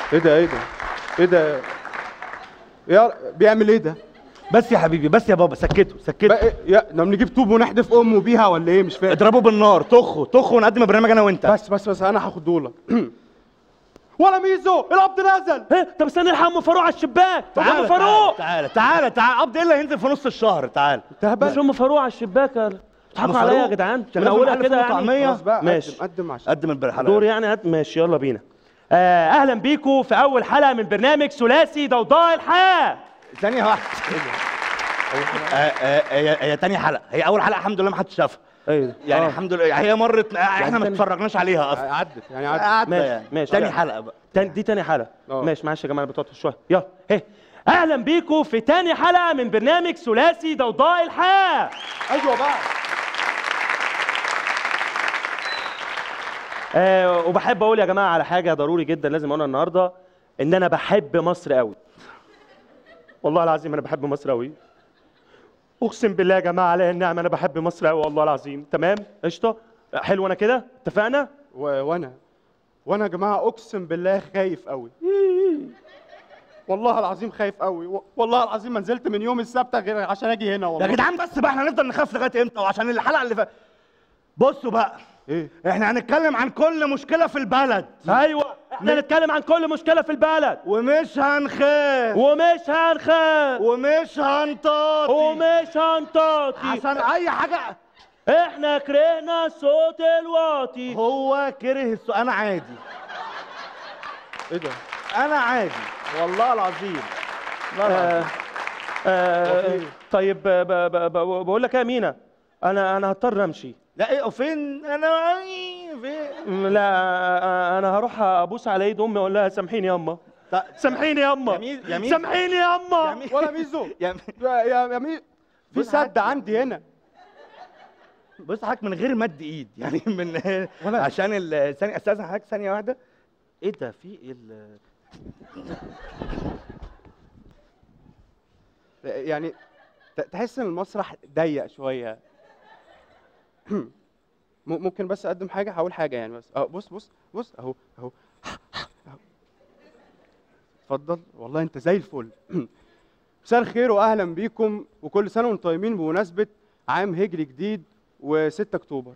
ايه ده ايه ده ايه ده يا بيعمل ايه ده بس يا حبيبي بس يا بابا سكته سكته بقى إيه؟ يا لما نجيب طوب ونحدف امه بيها ولا ايه مش فاهم اضربه بالنار طخه طخه ونقدم البرنامج انا وانت بس بس بس انا هاخد دولك ولا ميزو القبض نزل ايه طب استنى الحق ام فاروق على الشباك طب ام تعالى فاروق تعالى تعالى تعالى قبض ايه اللي هينزل في نص الشهر تعالى انت هبل مش ام فاروق على الشباك يا- بتضحكوا أم عليا يا فاروق جدعان من شغال في اولها محل كده فول وطعمية. يعني خلاص بقى ماشي. قدم قدم عشان قدم الحلقه دور يعني هات ماشي يلا بينا آه اهلا بيكم في اول حلقه من برنامج ثلاثي ضوضاء الحياه ثانيه واحده آه، آه، هي هي تاني حلقه هي اول حلقه الحمد لله ما حدش شافها ايوه يعني الحمد لله هي مرت احنا ما تاني- اتفرجناش عليها اصلا عدت يعني عدت قعدنا ماشي، يعني ماشي. تاني لا. حلقه بقى تاني دي تاني حلقه اه. ماشي معلش يا جماعه بتوتر شويه يلا هي اهلا بيكم في تاني حلقه من برنامج ثلاثي ضوضاء الحياه ايوه بقى آه وبحب اقول يا جماعه على حاجه ضروري جدا لازم اقولها النهارده ان انا بحب مصر قوي والله العظيم انا بحب مصر قوي اقسم بالله يا جماعه على النعمه انا بحب مصر قوي والله العظيم تمام قشطه حلو انا كده اتفقنا و... وانا وانا يا جماعه اقسم بالله خايف قوي والله العظيم خايف قوي و... والله العظيم ما نزلت من يوم السبت غير عشان اجي هنا يا والله جدعان بس بقى احنا هنفضل نخاف لغايه امتى وعشان الحلقه اللي فاتت بصوا بقى ايه احنا هنتكلم عن كل مشكله في البلد ايوه احنا نتكلم عن كل مشكله في البلد ومش هنخاف ومش هنخاف ومش هنطاطي ومش هنطاطي عشان اي حاجه احنا كرهنا الصوت الواطي هو كره السؤال انا عادي ايه ده انا عادي والله العظيم لا آه لا آه وفي- طيب ب- ب- ب- ب- بقول لك ايه يا مينا انا انا هضطر امشي لا ايه فين انا فين م- لا آه، انا هروح ابوس على ايد امي اقول لها سامحيني يا اما طيب سامحيني يا اما يمين- يمين. سامحيني يا اما يمين. ولا ميزو يا يا يا, يا مي... في بص سد عادي. عندي هنا بص حضرتك من غير مد ايد يعني من ولا- عشان ال- ثانيه استاذن حضرتك ثانيه واحده ايه ده في ايه ال- يعني ت- تحس ان المسرح ضيق شويه م- ممكن بس اقدم حاجه هقول حاجه يعني بس اه بص بص بص اهو اهو أهو. اتفضل والله انت زي الفل مساء الخير واهلا بيكم وكل سنه وانتم طيبين بمناسبه عام هجري جديد و6 اكتوبر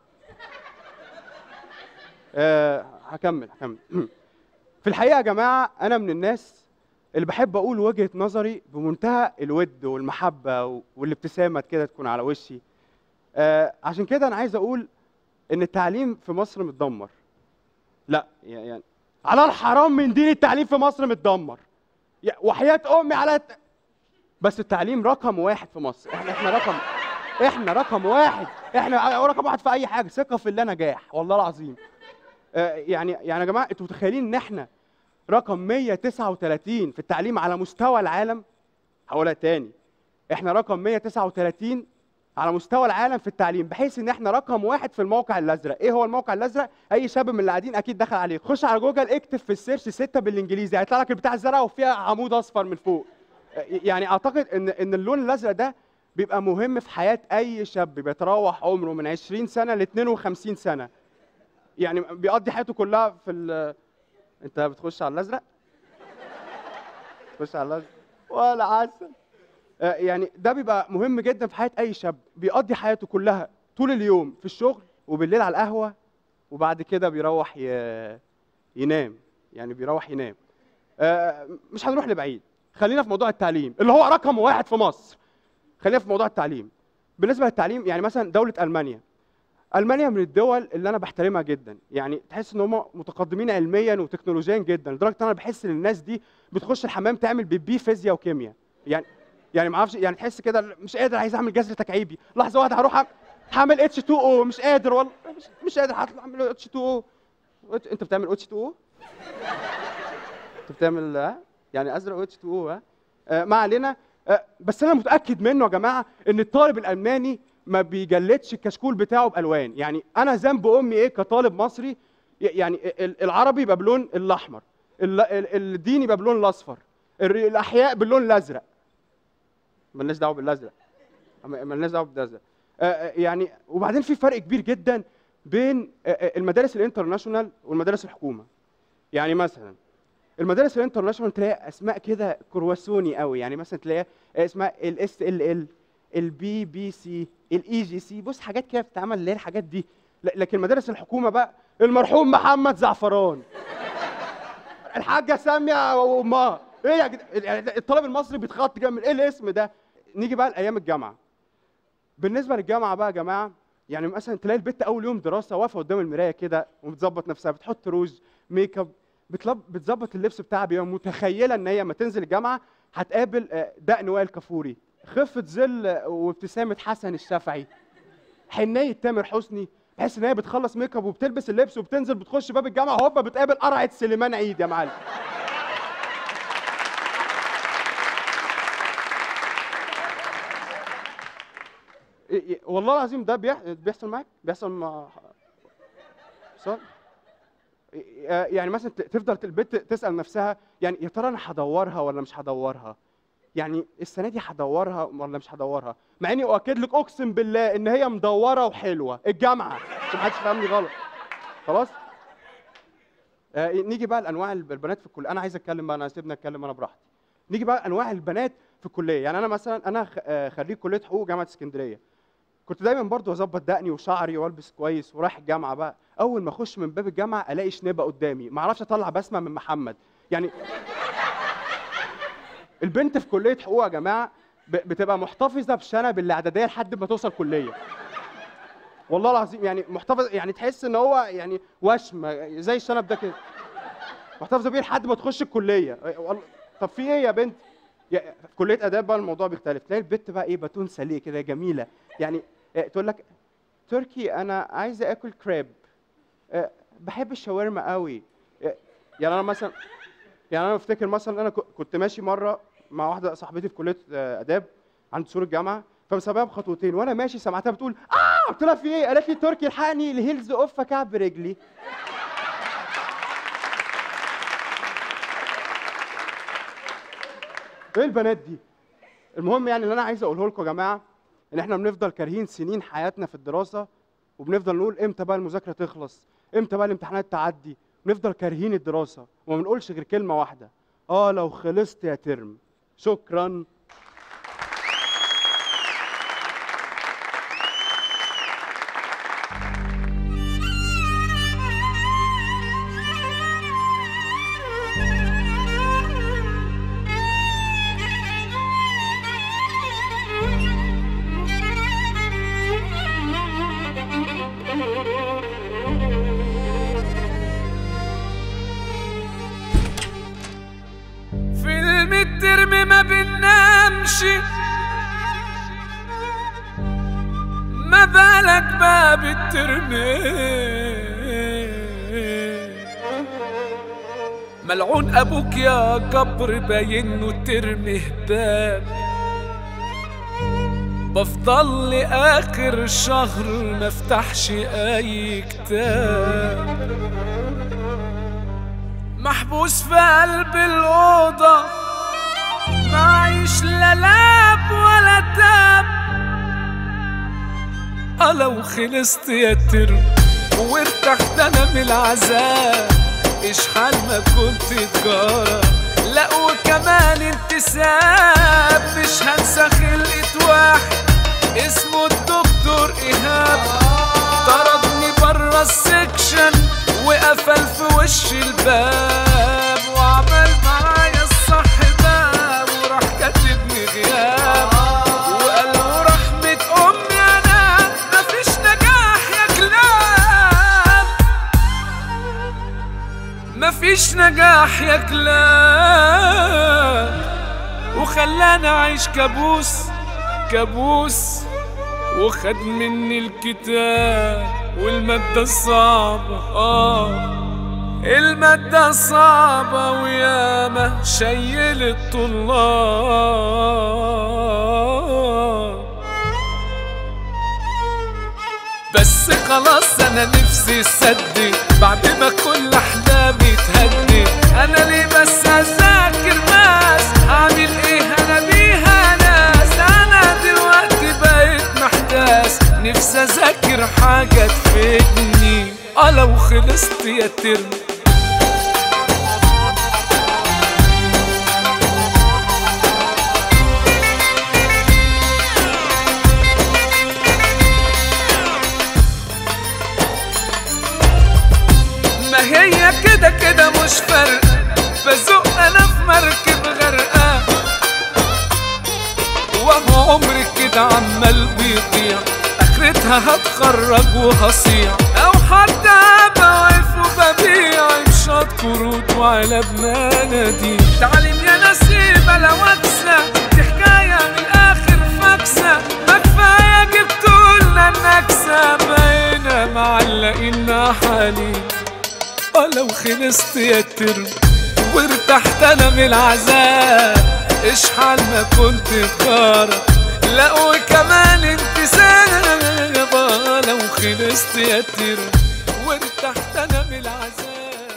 آه هكمل هكمل في الحقيقه يا جماعه انا من الناس اللي بحب اقول وجهه نظري بمنتهى الود والمحبه و- والابتسامه كده تكون على وشي آه عشان كده انا عايز اقول ان التعليم في مصر متدمر لا يعني على الحرام من دين التعليم في مصر متدمر يا- وحياه امي على الت... بس التعليم رقم واحد في مصر احنا احنا رقم احنا رقم واحد احنا رقم واحد في اي حاجه ثقه في الله نجاح والله العظيم آه يعني يعني يا جماعه انتوا متخيلين ان احنا رقم 139 في التعليم على مستوى العالم هقولها تاني احنا رقم 139 على مستوى العالم في التعليم بحيث ان احنا رقم واحد في الموقع الازرق ايه هو الموقع الازرق اي شاب من اللي قاعدين اكيد دخل عليه خش على جوجل اكتب في السيرش ستة بالانجليزي هيطلع لك البتاع الزرق وفيها عمود اصفر من فوق يعني اعتقد ان ان اللون الازرق ده بيبقى مهم في حياه اي شاب بيتراوح عمره من 20 سنه ل 52 سنه يعني بيقضي حياته كلها في ال انت بتخش على الازرق تخش على الازرق ولا عسل آه، يعني ده بيبقى مهم جدا في حياه اي شاب بيقضي حياته كلها طول اليوم في الشغل وبالليل على القهوه وبعد كده بيروح ي... ينام يعني بيروح ينام آه، مش هنروح لبعيد خلينا في موضوع التعليم اللي هو رقم واحد في مصر خلينا في موضوع التعليم بالنسبه للتعليم يعني مثلا دوله المانيا المانيا من الدول اللي انا بحترمها جدا يعني تحس ان هم متقدمين علميا وتكنولوجيا جدا لدرجه ان انا بحس ان الناس دي بتخش الحمام تعمل بيبي فيزياء وكيمياء يعني يعني ما اعرفش يعني تحس كده مش قادر عايز اعمل جذر تكعيبي لحظه واحده هروح أعمل- هعمل اتش 2 او مش قادر والله مش, مش قادر هطلع اعمل اتش 2 او انت بتعمل اتش 2 او انت بتعمل ها يعني ازرق اتش 2 او ها آه، ما علينا آه، بس انا متاكد منه يا جماعه ان الطالب الالماني ما بيجلدش الكشكول بتاعه بالوان يعني انا ذنب امي ايه كطالب مصري ي- يعني ال- العربي يبقى بلون الاحمر ال- ال- الدين يبقى بلون الاصفر الر- الاحياء باللون الازرق مالناش دعوه بالازرق ما- مالناش دعوه بالازرق آه، آه، يعني وبعدين في فرق كبير جدا بين آه، آه، المدارس الانترناشونال والمدارس الحكومه يعني مثلا المدارس الانترناشونال تلاقي اسماء كده كرواسوني قوي يعني مثلا تلاقي اسمها الاس ال ال البي بي سي الاي جي سي بص حاجات كده بتتعمل اللي هي الحاجات دي ل- لكن مدارس الحكومه بقى المرحوم محمد زعفران الحاجه ساميه وامها ايه يا جد... يعني الطالب المصري بيتخط جامد ايه الاسم ده نيجي بقى لايام الجامعه بالنسبه للجامعه بقى يا جماعه يعني مثلا تلاقي البت اول يوم دراسه واقفه قدام المرايه كده وبتظبط نفسها بتحط روج ميك اب بتلب بتظبط اللبس بتاعها بيبقى متخيله ان هي لما تنزل الجامعه هتقابل آه، دقن وائل كفوري خفه ظل آه، وابتسامه حسن الشافعي حنيه تامر حسني بحيث ان هي بتخلص ميك اب وبتلبس اللبس وبتنزل بتخش باب الجامعه هوبا بتقابل قرعه سليمان عيد يا معلم إيه- إيه، والله العظيم ده بيح- بيحصل معاك بيحصل مع صح إيه- آه، يعني مثلا ت- تفضل البنت تسال نفسها يعني يا ترى انا هدورها ولا مش هدورها يعني السنه دي هدورها ولا مش هدورها مع اني اؤكد لك اقسم بالله ان هي مدوره وحلوه الجامعه عشان محدش يفهمني غلط خلاص آه نيجي بقى لانواع الب- البنات في الكليه انا عايز اتكلم بقى انا سيبني اتكلم انا براحتي نيجي بقى انواع البنات في الكليه يعني انا مثلا انا خ- آه، خريج كليه حقوق جامعه اسكندريه كنت دايما برضو اظبط دقني وشعري والبس كويس ورايح الجامعه بقى اول ما اخش من باب الجامعه الاقي شنبه قدامي ما اعرفش اطلع بسمه من محمد يعني البنت في كليه حقوق يا جماعه ب- بتبقى محتفظه بشنب الاعداديه لحد ما توصل كليه والله العظيم يعني محتفظ يعني تحس ان هو يعني وشم زي الشنب ده كده محتفظه بيه لحد ما تخش الكليه والله طب في ايه يا بنت يا في كليه اداب بقى الموضوع بيختلف تلاقي البنت بقى ايه باتون سليه كده جميله يعني إيه، تقول لك تركي انا عايزه اكل كريب إيه، بحب الشاورما قوي إيه، يعني انا مثلا يعني انا افتكر مثلا انا ك- كنت ماشي مره مع واحده صاحبتي في كليه آه، اداب عند سور الجامعه فمسابقها بخطوتين وانا ماشي سمعتها بتقول اه قلت لها في ايه قالت لي تركي الحقني الهيلز اوف كعب رجلي ايه البنات دي المهم يعني اللي انا عايز اقوله لكم يا جماعه ان احنا بنفضل كارهين سنين حياتنا في الدراسه وبنفضل نقول امتى بقى المذاكره تخلص امتى بقى الامتحانات تعدي بنفضل كارهين الدراسه وما بنقولش غير كلمه واحده اه لو خلصت يا ترم شكرا فيلم الترم ما بننامش ما بالك باب الترم ملعون ابوك يا جبر باين له ترم هباب بفضل لاخر الشهر ما افتحش اي كتاب محبوس في قلب الأوضة معيش لا لاب ولا تاب اه لو خلصت يا ترم وارتحت انا من العذاب ايش حال ما كنت تجارة لا وكمان انتساب مش هنسى خلقة واحد اسمه الدكتور ايهاب طردني بره السكشن وقفل في وش الباب وعمل معايا الصح باب وراح كاتبني غياب وقال له رحمة أمي أنا مفيش نجاح يا كلاب مفيش نجاح يا كلاب وخلاني أعيش كابوس كابوس وخد مني الكتاب والمادة الصعبة آه المادة صعبة وياما شيل الطلاب بس خلاص انا نفسي صدق بعد ما كل احلامي تهدي انا ليه بس اذاكر ناس اعمل ايه انا بيها ناس انا دلوقتي بقيت محتاس نفسي اذاكر حاجه تفيدني اه لو خلصت يا ترم هي كده كده مش فارقة بزق انا في مركب غرقان وهو عمري كده عمال بيضيع اخرتها هتخرج وهصيع او حتى ابقى واقف وببيع شط كروت وعلب مناديل تعليم يا نسيبة لو اكسب دي حكاية من الاخر فاكسة ما كفاية جبتولنا النكسة بقينا معلقين حالي ولو خلصت يا ترم وارتحت انا من العذاب اشحال ما كنت خارج لا وكمان انت سابة لو خلصت يا ترم وارتحت انا من العذاب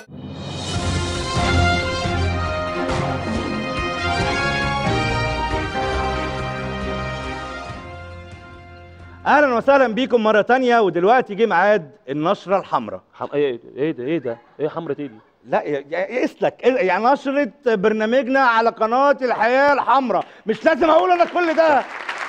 اهلا وسهلا بيكم مره تانية ودلوقتي جه ميعاد النشره الحمراء حم... ايه ايه ده ايه ده ايه حمرة ايه دي لا يا- يا- اسلك يعني نشره برنامجنا على قناه الحياه الحمراء مش لازم اقول انا كل ده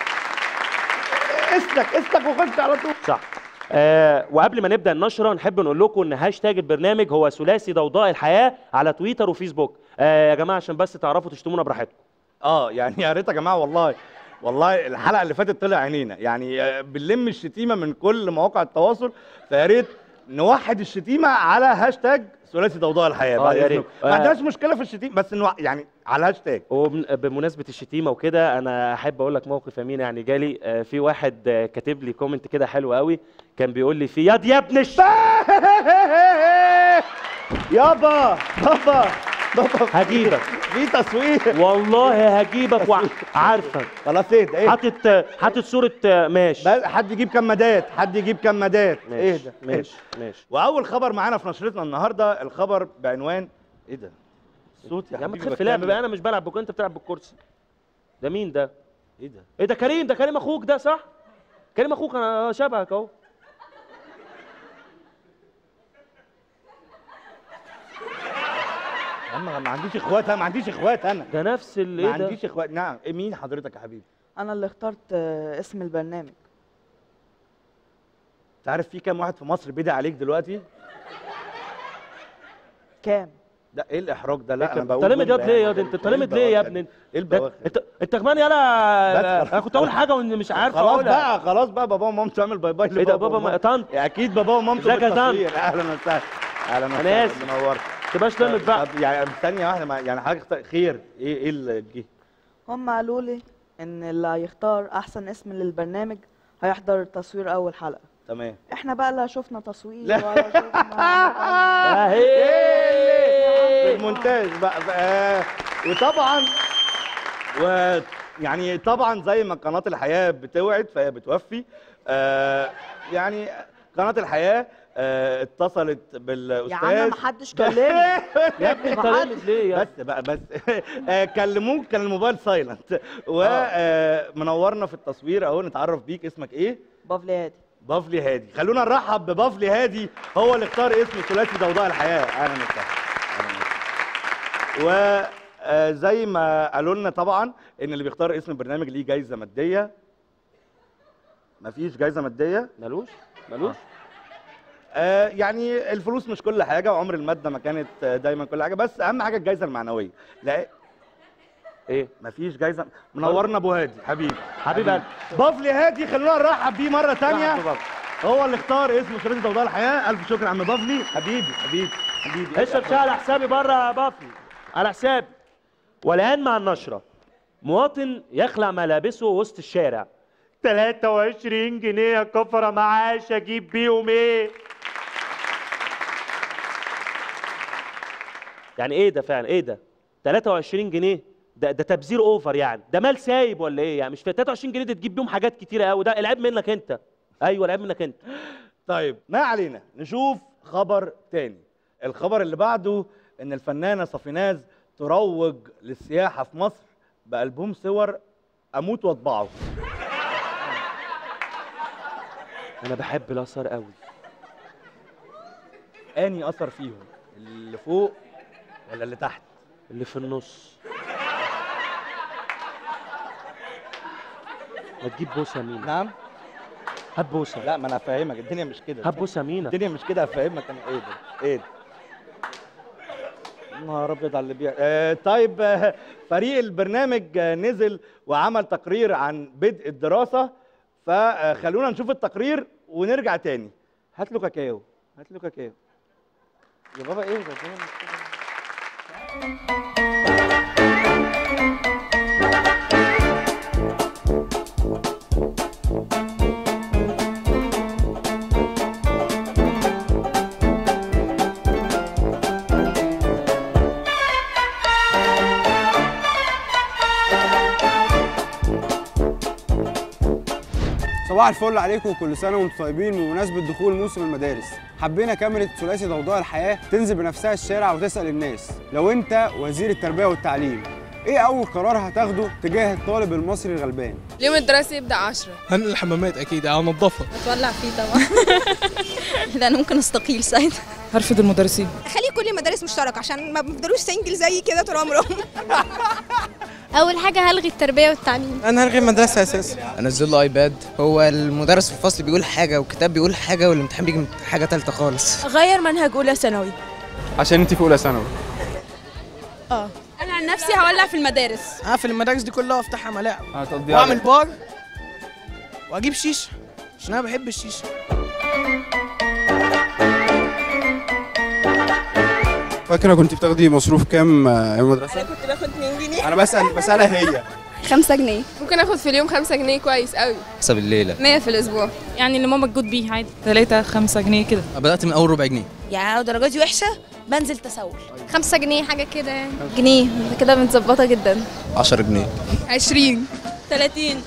اسلك اسلك وخش على طول صح آه وقبل ما نبدا النشره نحب نقول لكم ان هاشتاج البرنامج هو ثلاثي ضوضاء الحياه على تويتر وفيسبوك آه يا جماعه عشان بس تعرفوا تشتمونا براحتكم اه يعني يا ريت يا جماعه والله والله الحلقه اللي فاتت طلع عينينا يعني آه، بنلم الشتيمه من كل مواقع التواصل فيا ريت نوحد الشتيمه على هاشتاج ثلاثي ضوضاء الحياه آه، بعد يا إذنك. ريت. ما آه. عندناش مشكله في الشتيمه بس نوع يعني على الهاشتاج وبمناسبه الشتيمه وكده انا احب اقول لك موقف امين يعني جالي آه في واحد آه كاتب لي كومنت كده حلو قوي كان بيقول لي في ياد يا ابن الش يابا بابا بابا هجيبك في تصوير والله هجيبك وعارفك خلاص اهدى ايه حاطط حاطط صوره آه، ماشي بس حد يجيب كمادات حد يجيب كمادات ماشي اهدى ماشي ماشي واول خبر معانا في نشرتنا النهارده الخبر بعنوان ايه ده الصوت يا عم حبيبي تخف لعب بتكلم. بقى انا مش بلعب بكره انت بتلعب بالكرسي ده مين ده ايه ده ايه ده كريم ده كريم اخوك ده صح كريم اخوك انا شبهك اهو يا عم ما عنديش اخوات انا ما عنديش اخوات انا ده نفس ال ما ايه ده عنديش اخوات نعم إيه مين حضرتك يا حبيبي انا اللي اخترت آه، اسم البرنامج انت عارف في كام واحد في مصر بيدعي عليك دلوقتي كام ده ايه الاحراج ده لا انا انت بقول لامد ياض جملة ليه يعني. ياض انت انت إيه لامد ليه يا البواخر ابني دي؟ ايه ده- البواخر انت انت كمان يالا بس انا كنت اقول حاجه واني مش عارف خلاص اقولها بقى خلاص بقى بابا ومامته تعمل باي باي ايه ده بابا ما طنط اكيد بابا ومامته ازيك يا طنط؟ بالتصوير. اهلا وسهلا اهلا وسهلا أنا آسف. منورت تبقاش لامد بقى طب يعني ثانيه واحده ما- يعني حضرتك اختار- خير ايه ايه اللي جه هم قالوا لي ان اللي هيختار احسن اسم للبرنامج هيحضر تصوير اول حلقه تمام احنا بقى لا شفنا تصوير لا. ولا شفنا في المونتاج بقى بقى وطبعا و يعني طبعا زي ما قناه الحياه بتوعد فهي بتوفي آه يعني قناه الحياه آه اتصلت بالاستاذ يا عم محدش كلمني يا ابني انت ما حد- لامد ليه يا بس بقى بس آه كلموك كان الموبايل سايلنت ومنورنا في التصوير اهو نتعرف بيك اسمك ايه بافلي هادي بافلي هادي خلونا نرحب ببافلي هادي هو اللي اختار اسم ثلاثي ضوضاء الحياه اهلا وسهلا وزي ما قالوا لنا طبعا ان اللي بيختار اسم البرنامج ليه جايزه ماديه مفيش جايزه ماديه ملوش ملوش آه يعني الفلوس مش كل حاجه وعمر الماده ما كانت آه، دايما كل حاجه بس اهم حاجه الجايزه المعنويه لا ايه مفيش جايزه منورنا ابو هادي حبيبي حبيب قلبي بافلي هادي خلونا نرحب بيه مره تانية رحب ببابا. هو اللي اختار اسم ثلاثي ضوضاء الحياه الف شكر يا عم بافلي حبيبي حبيبي حبيبي اشرب شاي على حسابي بره يا بافلي على حسابي والان مع النشره مواطن يخلع ملابسه وسط الشارع 23 جنيه يا كفره معاش اجيب بيهم ايه يعني ايه ده فعلا ايه ده 23 جنيه ده ده تبذير اوفر يعني ده مال سايب ولا ايه يعني مش في 23 جنيه دي تجيب بيهم حاجات كتيره قوي ده العيب منك انت ايوه العيب منك انت طيب ما علينا نشوف خبر تاني الخبر اللي بعده ان الفنانه صفيناز تروج للسياحه في مصر بالبوم صور اموت واطبعه انا بحب الاثر قوي اني اثر فيهم اللي فوق ولا اللي تحت اللي في النص ما تجيب بوسه مينا نعم هات بوسه لا ما انا افهمك الدنيا مش كده هات بوسه مينا الدنيا مش كده افهمك انا ايه ده ايه ده نهار ابيض على اللي بيع آه طيب آه فريق البرنامج آه نزل وعمل تقرير عن بدء الدراسه فخلونا نشوف التقرير ونرجع تاني هات له كاكاو هات له كاكاو يا بابا ايه ده ده مش كده. صباح الفل عليكم وكل سنه وانتم طيبين بمناسبه دخول موسم المدارس حبينا كاميرا ثلاثي ضوضاء الحياه تنزل بنفسها الشارع وتسال الناس لو انت وزير التربيه والتعليم ايه اول قرار هتاخده تجاه الطالب المصري الغلبان اليوم الدراسي يبدأ 10 هنقل الحمامات اكيد انضفها اتولع فيه طبعا لا انا ممكن استقيل ساعتها هرفض المدرسين خلي كل المدارس مشتركه عشان ما بيفضلوش سنجل زي كده طول عمرهم اول حاجه هلغي التربيه والتعليم انا هلغي المدرسه اساسا انزل له ايباد هو المدرس في الفصل بيقول حاجه والكتاب بيقول حاجه والامتحان بيجي حاجه ثالثه خالص غير منهج أولى ثانوي عشان انت في اولى ثانوي انا عن نفسي هولع في المدارس هقفل المدارس دي كلها وافتحها ملاعب هتقضيها واعمل بار واجيب شيشه عشان انا بحب الشيشه فاكره كنت بتاخدي مصروف كام آه، ايام المدرسه كنت باخد 2 جنيه انا بسال بسالها هي 5 جنيه ممكن اخد في اليوم 5 جنيه كويس قوي حسب الليله 100 في الاسبوع يعني اللي ماما تجود بيه عادي 3 5 جنيه كده بدات من اول ربع جنيه يعني لو درجاتي وحشه بنزل تسول خمسة جنيه حاجة كده يعني جنيه ده كده متظبطة جدا 10 جنيه 20 30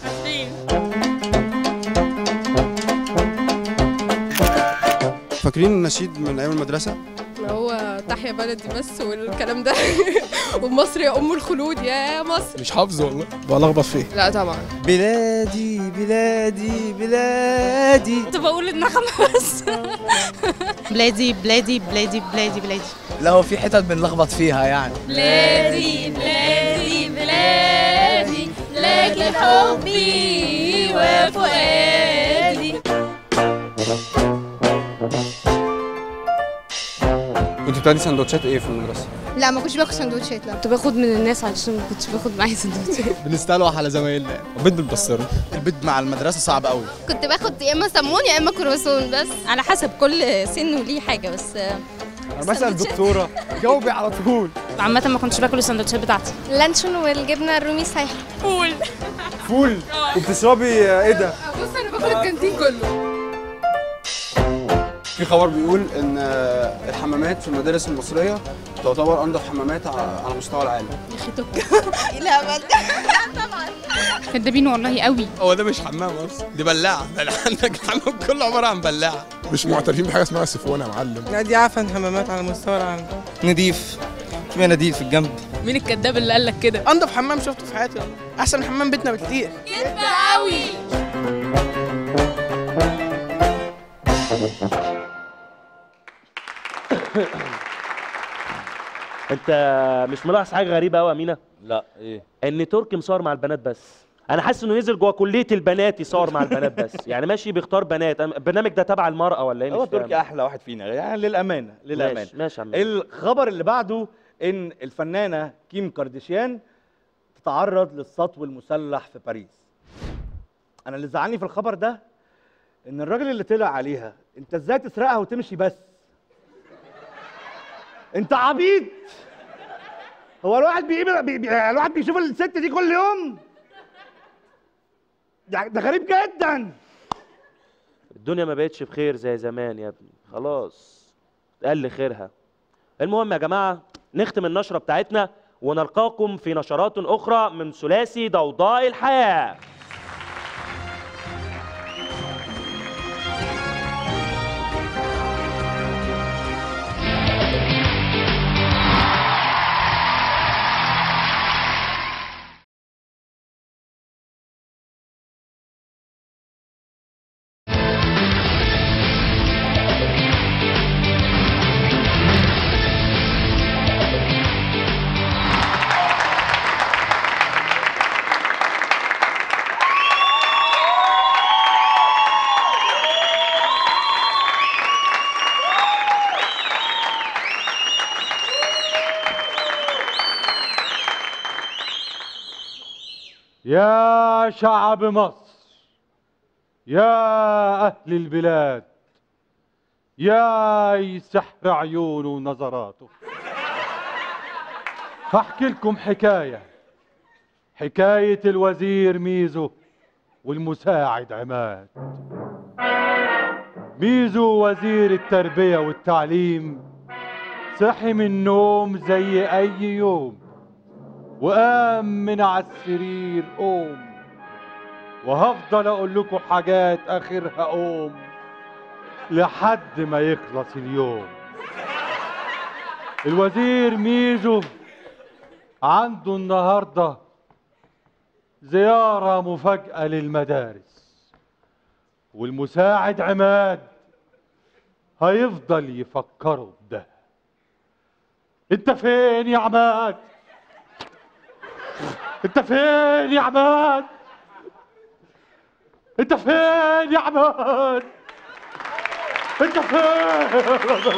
فاكرين النشيد من ايام المدرسه اللي هو تحيا بلدي بس والكلام ده ومصر يا ام الخلود يا مصر مش حافظه والله بلخبط فيه لا طبعا بلادي بلادي بلادي كنت بقول النغمة بس بلادي بلادي بلادي بلادي بلادي لا هو في حتت بنلخبط فيها يعني بلادي بلادي بلادي لكن حبي وفؤادي كنت بتاخدي سندوتشات ايه في المدرسه لا ما كنتش باكل سندوتشات لا كنت باخد من الناس علشان ما كنتش باخد معايا سندوتشات بنستلوح على زمايلنا وبيت بالبصره البيت مع المدرسه صعب قوي كنت باخد يا اما سمون يا اما كرواسون بس على حسب كل سن وليه حاجة بس انا بسال دكتوره جاوبي على طول عامة ما كنتش باكل السندوتشات بتاعتي اللانشون والجبنة الرومي سايحة فول وبتشربي آه، ايه ده بص انا باكل الكانتين كله في خبر بيقول ان آه، الحمامات في المدارس المصريه تعتبر انضف حمامات ع- على مستوى العالم لا بل كدابين والله قوي هو ده مش حمام اصلا دي بلاعه ده عندك الحمام كله عباره عن بلاعه مش معترفين بحاجه اسمها سيفون يا معلم لا دي عفن حمامات على مستوى العالم نضيف في مناديل في الجنب مين الكداب اللي قال لك كده انضف حمام شفته في حياتي والله احسن من حمام بيتنا بكتير قوي انت مش ملاحظ حاجه غريبه قوي يا امينه لا ايه ان تركي مصور مع البنات بس انا حاسس انه نزل جوه كليه البنات يصور مع البنات بس يعني ماشي بيختار بنات أنا- البرنامج ده تبع المراه ولا ايه هو مش فاهم. تركي احلى واحد فينا يعني للامانه للامانه ماشي ماشي يا عم الخبر اللي بعده ان الفنانه كيم كارديشيان تتعرض للسطو المسلح في باريس انا اللي زعلني في الخبر ده ان الراجل اللي طلع عليها انت ازاي تسرقها وتمشي بس انت عبيط هو الواحد بيقابل بي... بي... الواحد بيشوف الست دي كل يوم ده ده غريب جدا الدنيا ما بقتش بخير زي زمان يا ابني خلاص قل خيرها المهم يا جماعه نختم النشره بتاعتنا ونلقاكم في نشرات اخرى من ثلاثي ضوضاء الحياه يا شعب مصر يا أهل البلاد يا سحر عيونه ونظراته هحكي لكم حكاية حكاية الوزير ميزو والمساعد عماد ميزو وزير التربية والتعليم صحي من النوم زي أي يوم وقام من على السرير قوم وهفضل أقول لكم حاجات آخرها قوم لحد ما يخلص اليوم الوزير ميزو عنده النهارده زيارة مفاجأة للمدارس والمساعد عماد هيفضل يفكروا بده انت فين يا عماد انت فين يا عماد انت فين يا عماد انت فين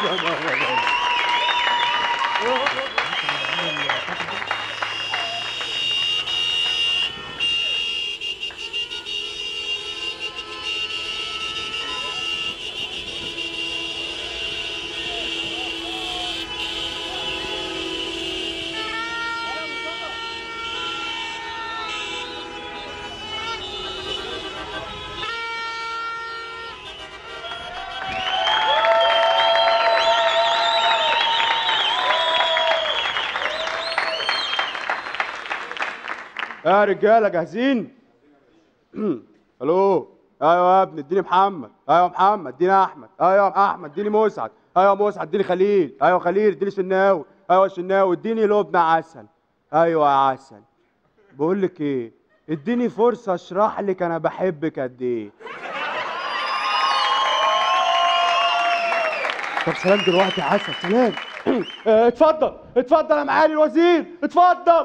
يا رجاله جاهزين الو ايوه يا ابني اديني محمد ايوه محمد اديني احمد ايوه احمد اديني مسعد ايوه مسعد اديني خليل ايوه خليل اديني شناوي ايوه شناوي اديني لبنى عسل ايوه يا عسل بقول لك ايه اديني فرصه اشرح لك انا بحبك قد ايه طب سلام دلوقتي يا عسل سلام اه، اتفضل اتفضل يا معالي الوزير اتفضل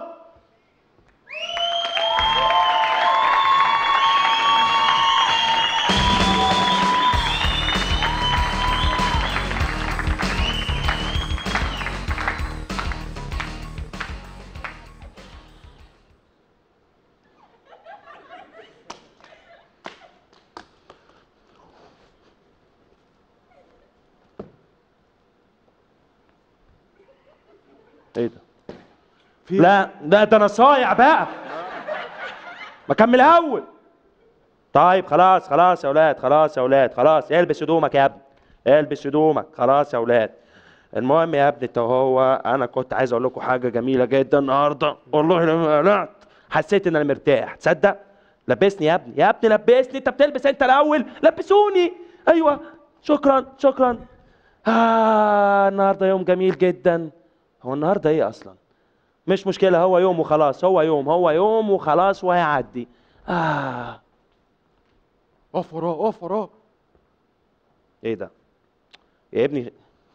ايه ده لا لا ده انا صايع بقى بكمل اول طيب خلاص خلاص يا اولاد خلاص يا اولاد خلاص البس هدومك يا ابني البس هدومك خلاص يا اولاد المهم يا ابني انت وهو انا كنت عايز اقول لكم حاجه جميله جدا النهارده والله لما قلعت حسيت ان انا مرتاح تصدق لبسني يا ابني يا ابني لبسني انت بتلبس انت الاول لبسوني ايوه شكرا شكرا آه النهارده يوم جميل جدا هو النهارده ايه اصلا مش مشكله هو يوم وخلاص هو يوم هو يوم وخلاص وهيعدي اه اقف وراه اقف وراه ايه ده يا ابني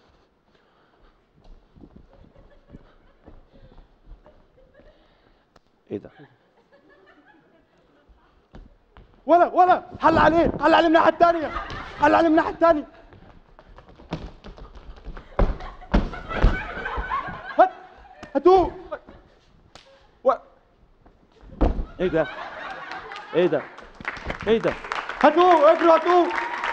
ايه ده ولا ولا حل عليه حل عليه من الناحيه الثانيه حل عليه من الناحيه الثانيه هات هاتوه و... ايه ده ايه ده ايه ده هاتوه اجروا هاتوه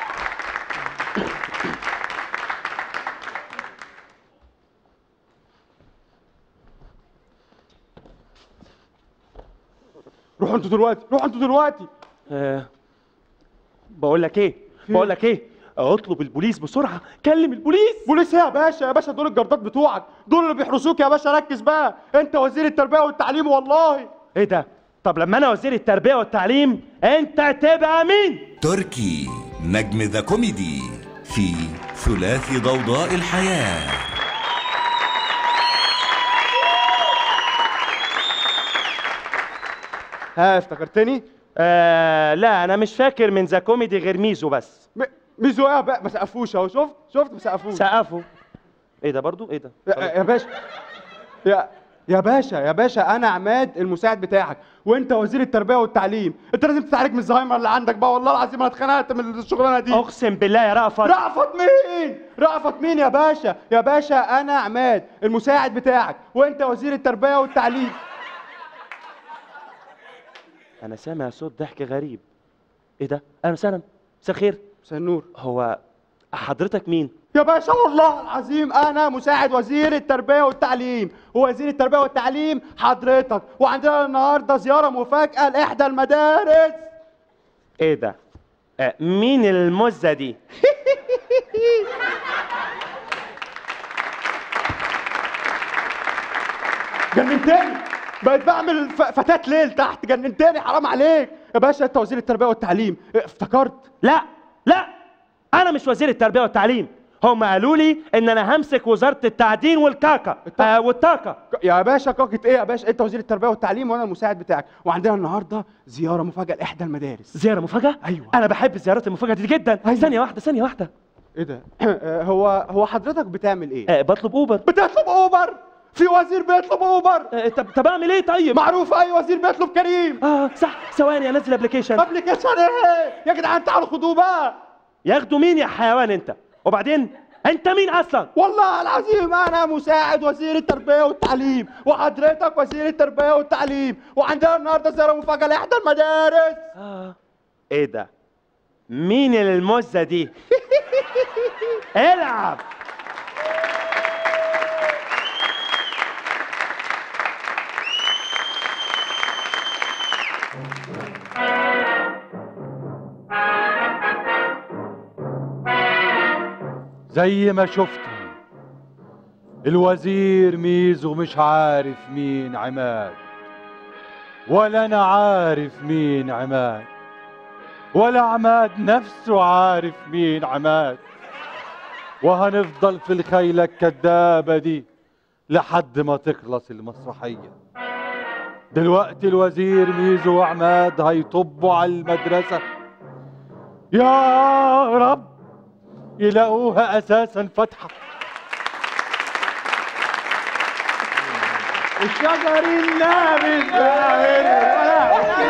روحوا انتوا دلوقتي روحوا انتوا دلوقتي آه. بقول لك ايه بقول لك ايه اطلب البوليس بسرعه كلم البوليس بوليس ايه يا باشا يا باشا دول الجردات بتوعك دول اللي بيحرسوك يا باشا ركز بقى انت وزير التربيه والتعليم والله ايه ده طب لما انا وزير التربيه والتعليم انت تبقى مين تركي نجم ذا كوميدي في ثلاثي ضوضاء الحياة ها افتكرتني آه لا انا مش فاكر من ذا كوميدي غير ميزو بس م... ميزو ايه بقى ما سقفوش اهو شفت شفت ما سقفوش سقفوا ايه ده برضو ايه ده يا يا باشا يا يا باشا يا باشا انا عماد المساعد بتاعك وانت وزير التربيه والتعليم انت لازم تتعالج من الزهايمر اللي عندك بقى والله العظيم انا اتخنقت من الشغلانه دي اقسم بالله يا رأفت رأفت مين رأفت مين يا باشا يا باشا انا عماد المساعد بتاعك وانت وزير التربيه والتعليم انا سامع صوت ضحك غريب ايه ده اهلا وسهلا مساء الخير مساء النور هو حضرتك مين يا باشا والله العظيم انا مساعد وزير التربيه والتعليم ووزير التربيه والتعليم حضرتك وعندنا النهارده زياره مفاجاه لاحدى المدارس ايه ده آه مين المزه دي جننتني بقيت بعمل ف- فتاة ليل تحت جننتني حرام عليك يا باشا انت وزير التربيه والتعليم اه، افتكرت لا لا انا مش وزير التربيه والتعليم هم قالوا لي ان انا همسك وزاره التعدين والكاكا آه والطاقه يا باشا كاكة ايه يا باشا انت وزير التربيه والتعليم وانا المساعد بتاعك وعندنا النهارده زياره مفاجاه لاحدى المدارس زياره مفاجاه ايوه انا بحب الزيارات المفاجاه دي جدا أيوة. ثانيه واحده ثانيه واحده ايه ده اه، هو هو حضرتك بتعمل ايه آه بطلب اوبر بتطلب اوبر في وزير بيطلب اوبر آه طب طب اعمل ايه طيب معروف اي وزير بيطلب كريم اه صح ثواني انزل ابلكيشن ابلكيشن ايه يا جدعان تعالوا خدوه بقى ياخدوا مين يا حيوان انت وبعدين انت مين اصلا والله العظيم انا مساعد وزير التربيه والتعليم وحضرتك وزير التربيه والتعليم وعندنا النهارده زياره مفاجاه لاحدى المدارس اه ايه ده مين المزه دي العب زي ما شفتم الوزير ميزو مش عارف مين عماد ولا انا عارف مين عماد ولا عماد نفسه عارف مين عماد وهنفضل في الخيلة الكدابة دي لحد ما تخلص المسرحية دلوقتي الوزير ميزو وعماد هيطبوا على المدرسة يا رب يلاقوها اساسا فاتحه الشجر النابت باهر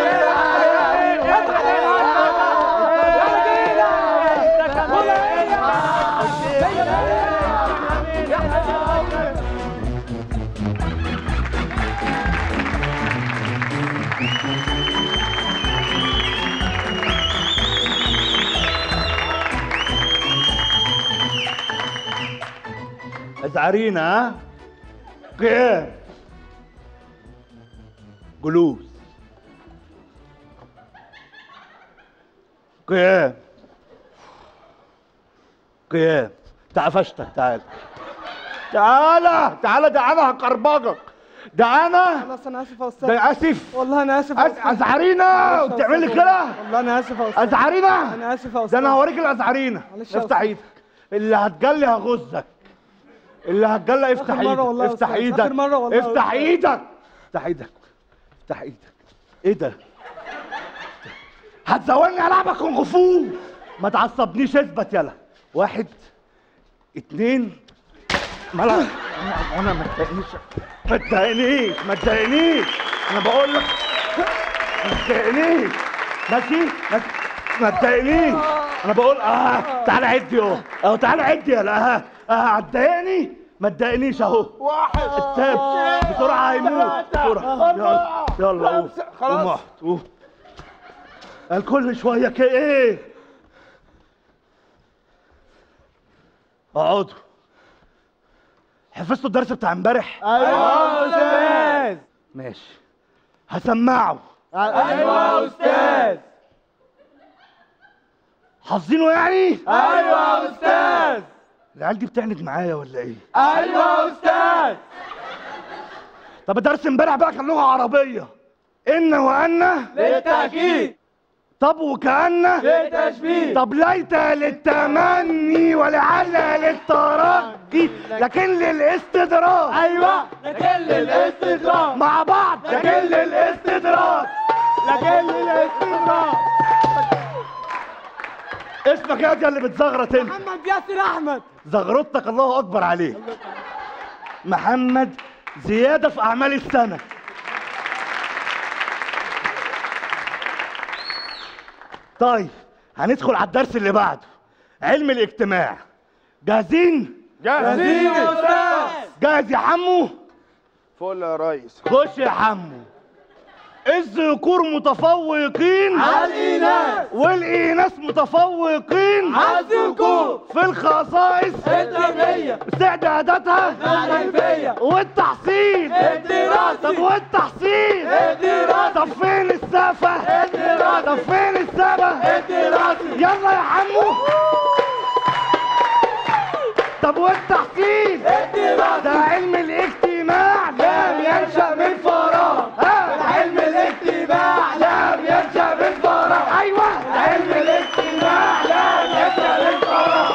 ازعرينا ها قيام جلوس قيام قيام تعال فشتك تعال تعالى تعالى ده انا هقربجك ده انا خلاص انا اسف يا استاذ ده اسف والله انا اسف يا أز- ازعرينا وبتعمل لي كده والله انا اسف يا استاذ ازعرينا انا اسف يا استاذ ده انا هوريك الازعرينه معلش يا افتح أستاذ. ايدك اللي هتجلي هغزك اللي هتجلي افتح آخر مرة ايدك والله يا افتح أستاذ. ايدك آخر مرة والله يا افتح أستاذ. ايدك افتح ايدك افتح ايدك ايه ده هتزودني العبك كونغ فو ما تعصبنيش اثبت يلا واحد اتنين ملا انا ما تضايقنيش ما تضايقنيش ما تضايقنيش انا بقول لك ما تضايقنيش ماشي ماشي ما تضايقنيش انا بقول اه تعالى عدي اهو اهو تعالى عدي يلا اه اه هتضايقني ما تضايقنيش اهو واحد التاب بسرعه هيموت بسرعه يلا يلا قوم خلاص. قوم واحد قوم قال كل شويه كده ايه اقعدوا حفظتوا الدرس بتاع امبارح ايوه يا استاذ ماشي هسمعه ايوه يا استاذ حافظينه يعني ايوه يا استاذ العيال دي بتعند معايا ولا ايه ايوه يا استاذ طب الدرس امبارح بقى كان لغه عربيه ان وان للتأكيد طب وكأن للتشبيه طب ليت للتمني ولعل للترقي لكن للاستدراك ايوه لكن للاستدراك مع بعض لكن للاستدراك لكن للاستدراك اسمك يا دي اللي بتزغرط انت محمد ياسر احمد زغرتك الله اكبر عليك محمد زياده في اعمال السنه طيب هندخل على الدرس اللي بعده علم الاجتماع جاهزين جاهزين يا استاذ جاهز يا حمو فل يا ريس خش يا حمو الذكور متفوقين على الإناث. والإناث متفوقين على الذكور. في الخصائص التربية. استعداداتها المعرفية. والتحصيل الدراسي. طب والتحصيل الدراسي. طب فين السقفة الدراسي. طب فين السقفة الدراسي. يلا يا حمو طب والتحصيل الدراسي. ده علم الاجتماع لم ينشأ من فراغ ها؟ علم الاجتماع لم ينشأ من فراغ ايوه علم الاجتماع لم ينشأ من فراغ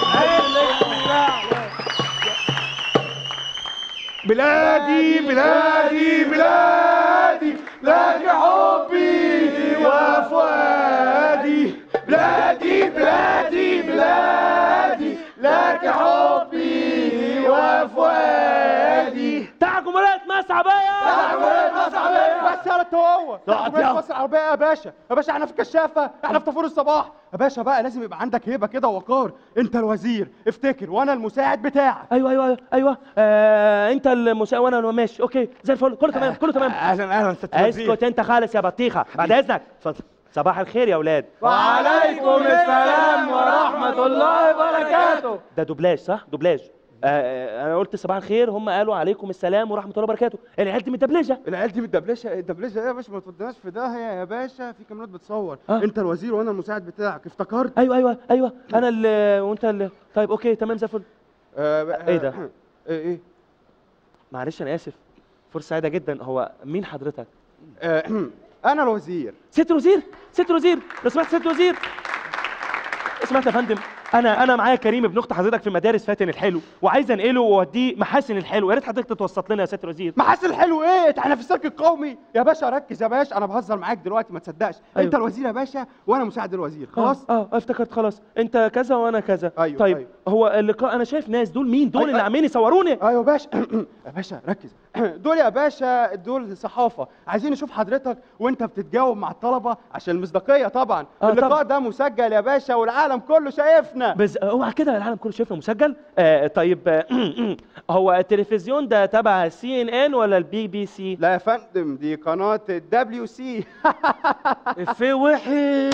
بلادي بلادي بلادي لك حبي وفؤادي بلادي بلادي بلادي لك حبي وفؤادي تعجملات مسعى بيا بس يا ريت هو اقعد تعال يلا. مصر العربيه يا باشا يا باشا احنا في كشافه احنا في طابور الصباح يا باشا بقى لازم يبقى عندك هيبه كده ووقار انت الوزير افتكر وانا المساعد بتاعك ايوه ايوه ايوه ايوه آه انت المساء وانا ماشي اوكي زي الفل كله تمام كله تمام اهلا اهلا ست وزير. اسكت انت خالص يا بطيخه بعد اذنك اتفضل صباح الخير يا اولاد وعليكم السلام ورحمة الله وبركاته ده دوبلاج صح دوبلاج آه آه، انا قلت صباح الخير هم قالوا عليكم السلام ورحمه الله وبركاته العيال دي متدبلجه العيال دي متدبلشه الدبلشه ايه يا باشا ما تودناش في داهيه يا باشا في كاميرات بتصور آه. انت الوزير وانا المساعد بتاعك افتكرت ايوه ايوه ايوه انا اللي وانت اللي طيب اوكي تمام زي الفل آه ايه ده؟ ايه ايه معلش انا اسف فرصه سعيده جدا هو مين حضرتك آه انا الوزير ست وزير ست وزير لو سمحت ست وزير سمعت يا فندم انا انا معايا كريم ابن اخت حضرتك في مدارس فاتن الحلو وعايز انقله واوديه محاسن الحلو يا ريت حضرتك تتوسط لنا يا ست الوزير محاسن حلو ايه احنا في السيرك القومي يا باشا ركز يا باشا انا بهزر معاك دلوقتي ما تصدقش أيوة. انت الوزير يا باشا وانا مساعد الوزير خلاص اه, آه افتكرت خلاص انت كذا وانا كذا أيوة، طيب أيوة. هو اللقاء انا شايف ناس دول مين دول أيوة. اللي عمالين يصوروني ايوه يا باشا يا باشا ركز دول يا باشا دول صحافه عايزين نشوف حضرتك وانت بتتجاوب مع الطلبه عشان المصداقيه طبعا آه، اللقاء طبعا. ده مسجل يا باشا والعالم كله شايفنا بس اوعى كده العالم كله شايفنا مسجل آه طيب آه هو التلفزيون ده تبع سي ان ان ولا البي بي سي لا يا فندم دي قناه الدبليو سي في وحش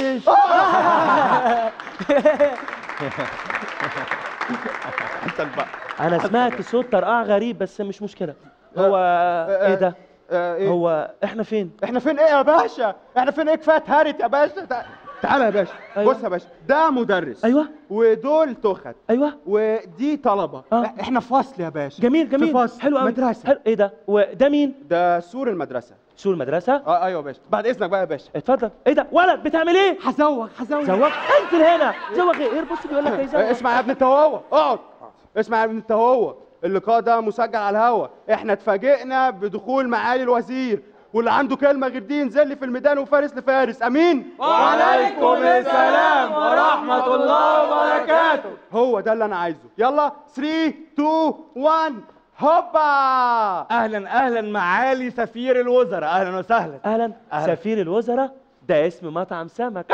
انت بقى انا سمعت صوت طرقعه غريب بس مش مشكله هو آه، ايه ده آه، إيه؟ هو احنا فين احنا فين ايه يا باشا احنا فين ايه كفايه هارت يا باشا تع- تعالى يا باشا أيوة. بص يا باشا ده مدرس ايوه ودول تخت ايوه ودي طلبه آه. احنا في فصل يا باشا جميل جميل في فصل حلو قوي مدرسه حلو ايه ده وده مين ده سور المدرسه سور المدرسه اه ايوه يا باشا بعد اذنك بقى يا باشا اتفضل ايه ده ولد بتعمل ايه هزوغ هزوغ زوق انزل هنا زوق ايه ايه بص بيقول لك ايه زوق اسمع يا ابن انت وهو اقعد اسمع يا ابن انت وهو اللقاء ده مسجل على الهوا احنا اتفاجئنا بدخول معالي الوزير واللي عنده كلمه غير دي ينزل لي في الميدان وفارس لفارس امين وعليكم السلام ورحمة الله وبركاته هو ده اللي انا عايزه يلا 3 2 1 هوبا اهلا اهلا معالي سفير الوزراء اهلا وسهلا اهلا أهلا. سفير الوزراء ده اسم مطعم سمك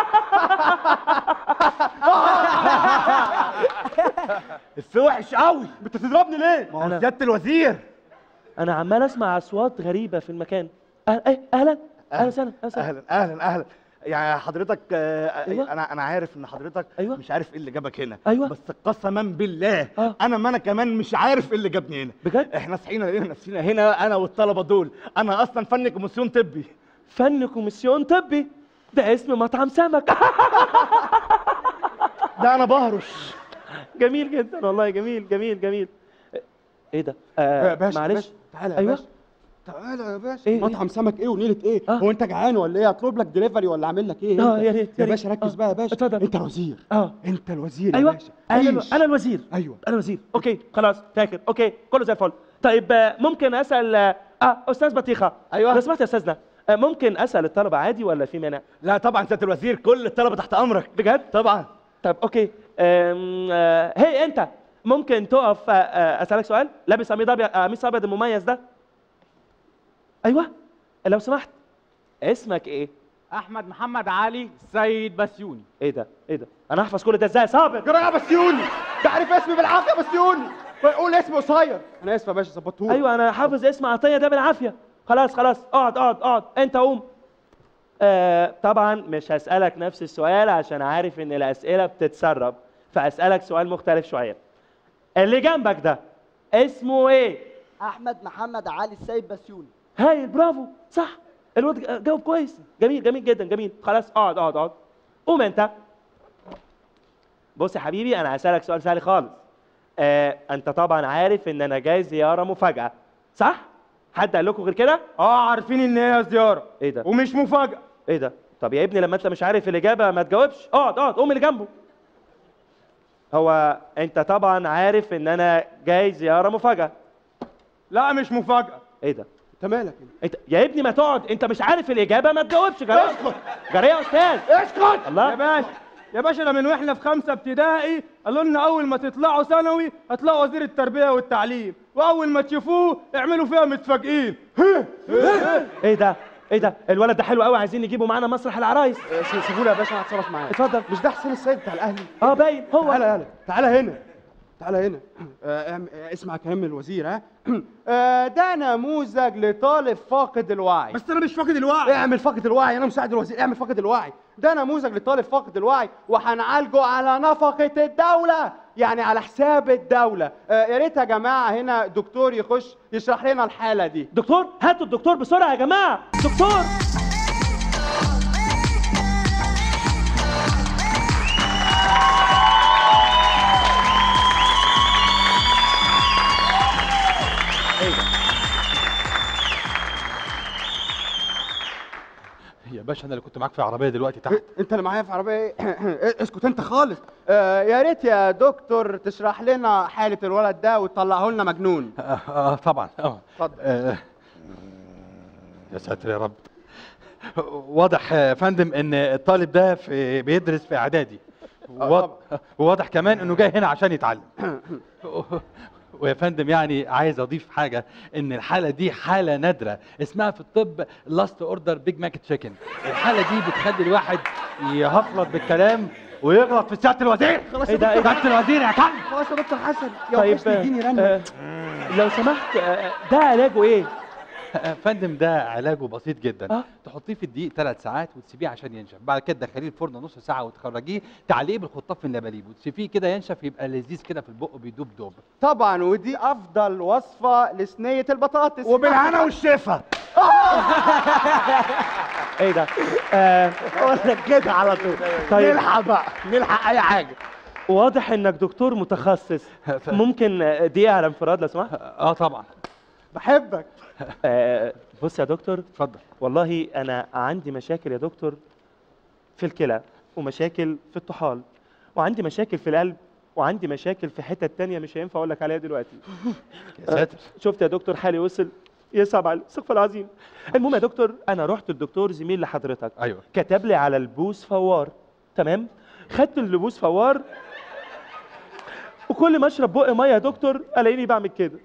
في وحش قوي انت بتضربني ليه ما هو أنا- سياده الوزير انا عمال اسمع اصوات غريبه في المكان أه ايه اهلا اهلا وسهلا أهلا وسهلا. اهلا اهلا اهلا يعني حضرتك آه أيوة. انا انا عارف ان حضرتك أيوة. مش عارف ايه اللي جابك هنا أيوة. بس قسما بالله آه. انا ما انا كمان مش عارف ايه اللي جابني هنا بجد احنا صحينا لقينا نفسنا هنا انا والطلبه دول انا اصلا فني كوميسيون طبي فن كوميسيون طبي ده اسم مطعم سمك ده انا بهرش جميل جدا والله جميل جميل جميل ايه ده يا آه باشا معلش باشا، تعالى يا أيوة. باشا تعالى يا باشا إيه، مطعم سمك ايه ونيله ايه آه. هو انت جعان ولا ايه اطلب لك دليفري ولا اعمل لك ايه اه أنت؟ يا ريت يا ريت. باشا ركز آه. بقى يا باشا اتفضل. انت الوزير اه انت الوزير يا ايوه باشا انا عيش. انا الوزير ايوه انا الوزير اوكي خلاص فاكر اوكي كله زي الفل طيب آه، ممكن اسال اه آه، استاذ بطيخه أيوة. لو سمحت يا استاذنا آه، ممكن اسال الطلبه عادي ولا في مانع لا طبعا سياده الوزير كل الطلبه تحت امرك بجد طبعا طب اوكي أم، آه، هي انت ممكن تقف آه، آه، اسالك سؤال لابس قميص ابيض آه، قميص ابيض المميز ده ايوه لو سمحت اسمك ايه أحمد محمد علي السيد بسيوني ايه ده ايه ده انا احفظ كل ده ازاي صابر جرى يا بسيوني تعرف اسمي بالعافيه بسيوني قول اسمي قصير انا اسف يا باشا ظبطهولي ايوه انا حافظ اسم عطيه ده بالعافيه خلاص خلاص اقعد اقعد اقعد انت قوم آه طبعا مش هسألك نفس السؤال عشان عارف ان الأسئلة بتتسرب فأسألك سؤال مختلف شوية اللي جنبك ده اسمه ايه؟ احمد محمد علي السيد بسيوني هايل برافو صح الواد ج- جاوب كويس جميل جميل جدا جميل خلاص اقعد اقعد اقعد قوم انت بص يا حبيبي انا هسألك سؤال سهل خالص آه انت طبعا عارف ان انا جاي زيارة مفاجأة صح؟ حد قال لكم غير كده؟ اه عارفين ان هي زياره ايه ده؟ ومش مفاجاه ايه ده؟ طب يا ابني لما انت مش عارف الاجابه ما تجاوبش اقعد اقعد قوم اللي جنبه هو انت طبعا عارف ان انا جاي زياره مفاجاه لا مش مفاجاه ايه ده؟ انت مالك انت يا ابني ما تقعد انت مش عارف الاجابه ما تجاوبش جري اسكت جري يا استاذ اسكت الله. يا باشا يا باشا ده من واحنا في خمسه ابتدائي قالوا لنا اول ما تطلعوا ثانوي هتلاقوا وزير التربيه والتعليم واول ما تشوفوه اعملوا فيها متفاجئين ايه ده؟ ايه ده؟ الولد ده حلو قوي عايزين نجيبه معانا مسرح العرايس سيبوا لي يا باشا انا هتصرف معاه اتفضل مش ده حسين السيد بتاع الاهلي اه باين هو تعالى يالا تعالى هنا تعالى هنا آه، اعم- آه، اسمع كلام الوزير ها آه، ده نموذج لطالب فاقد الوعي بس انا مش فاقد الوعي اعمل فاقد الوعي انا مساعد الوزير اعمل فاقد الوعي ده نموذج لطالب فاقد الوعي وهنعالجه على نفقة الدولة يعني على حساب الدولة آه، يا ريت يا جماعة هنا دكتور يخش يشرح لنا الحالة دي دكتور هاتوا الدكتور بسرعه يا جماعه دكتور يا باشا انا اللي كنت معاك في العربيه دلوقتي تحت انت اللي معايا في عربيه ايه اسكت انت خالص آه يا ريت يا دكتور تشرح لنا حاله الولد ده وتطلعه لنا مجنون آه, اه طبعا اه اتفضل آه يا ساتر يا رب واضح يا فندم ان الطالب ده في بيدرس في اعدادي وواضح, وواضح كمان انه جاي هنا عشان يتعلم ويا فندم يعني عايز اضيف حاجه ان الحاله دي حاله نادره اسمها في الطب لاست اوردر بيج ماك تشيكن الحاله دي بتخلي الواحد يهفلط بالكلام ويغلط في سياده الوزير خلاص إيه ده؟ إيه ده؟ سياده الوزير يا كلب خلاص يا دكتور حسن يا طيب وحشني اديني رنه آه، لو سمحت آه، ده علاجه ايه؟ يا فندم ده علاجه بسيط جدا آه. تحطيه في الدقيق ثلاث ساعات وتسيبيه عشان ينشف بعد كده تدخليه الفرن نص ساعه وتخرجيه تعلقيه بالخطاف من اللباليب وتسيبيه كده ينشف يبقى لذيذ كده في البق بيدوب دوب طبعا ودي افضل وصفه لصينيه البطاطس وبالهنا والشفا ايه ده؟ آه ولا كده على طول طيب. نلحق بقى نلحق اي حاجه واضح انك دكتور متخصص ممكن آه، دقيقه على انفراد لو سمحت اه طبعا بحبك آه، بص يا دكتور اتفضل والله انا عندي مشاكل يا دكتور في الكلى ومشاكل في الطحال وعندي مشاكل في القلب وعندي مشاكل في حتة تانية مش هينفع اقول لك عليها دلوقتي يا ساتر شفت يا دكتور حالي وصل يصعب على استغفر العظيم المهم يا دكتور انا رحت الدكتور زميل لحضرتك ايوه كتب لي على البوس فوار تمام خدت البوس فوار وكل ما اشرب بق ميه يا دكتور الاقيني بعمل كده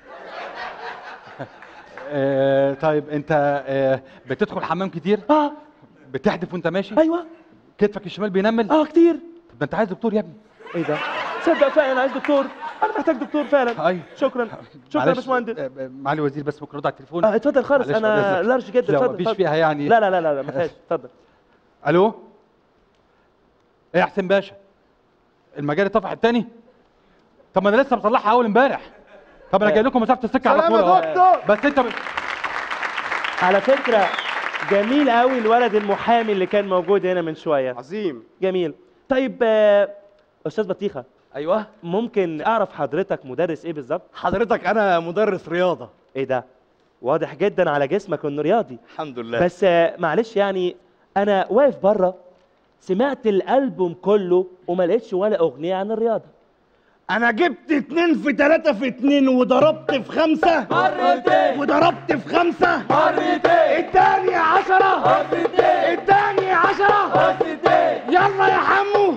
آه طيب انت آه بتدخل حمام كتير اه بتحدف وانت ماشي ايوه كتفك الشمال بينمل اه كتير طب ده انت عايز دكتور يا ابني ايه ده تصدق فعلا انا عايز دكتور انا محتاج دكتور فعلا ايوه شكرا شكرا يا معلش، باشمهندس آه، آه، معالي الوزير بس ممكن رد على التليفون اه اتفضل خالص معلش، انا بعد إذنك. لارج جدا لو اتفضل مفيش اتفضل. فيها يعني لا لا لا لا, لا ما فيهاش اتفضل الو ايه يا حسين باشا المجال اتطفح التاني طب ما انا لسه مصلحها اول امبارح طب انا جاي لكم مسافه السكه على سلام طول يا أهو. دكتور. بس انت ب... على فكره جميل قوي الولد المحامي اللي كان موجود هنا من شويه عظيم جميل طيب آه، استاذ بطيخه ايوه ممكن اعرف حضرتك مدرس ايه بالظبط حضرتك انا مدرس رياضه ايه ده واضح جدا على جسمك انه رياضي الحمد لله بس آه، معلش يعني انا واقف بره سمعت الالبوم كله وما لقيتش ولا اغنيه عن الرياضه انا جبت اتنين في تلاتة في اتنين وضربت في خمسة مرتين. وضربت في خمسة مرتين. التاني عشرة مرتين. التاني عشرة مرتين. يلا يا حمو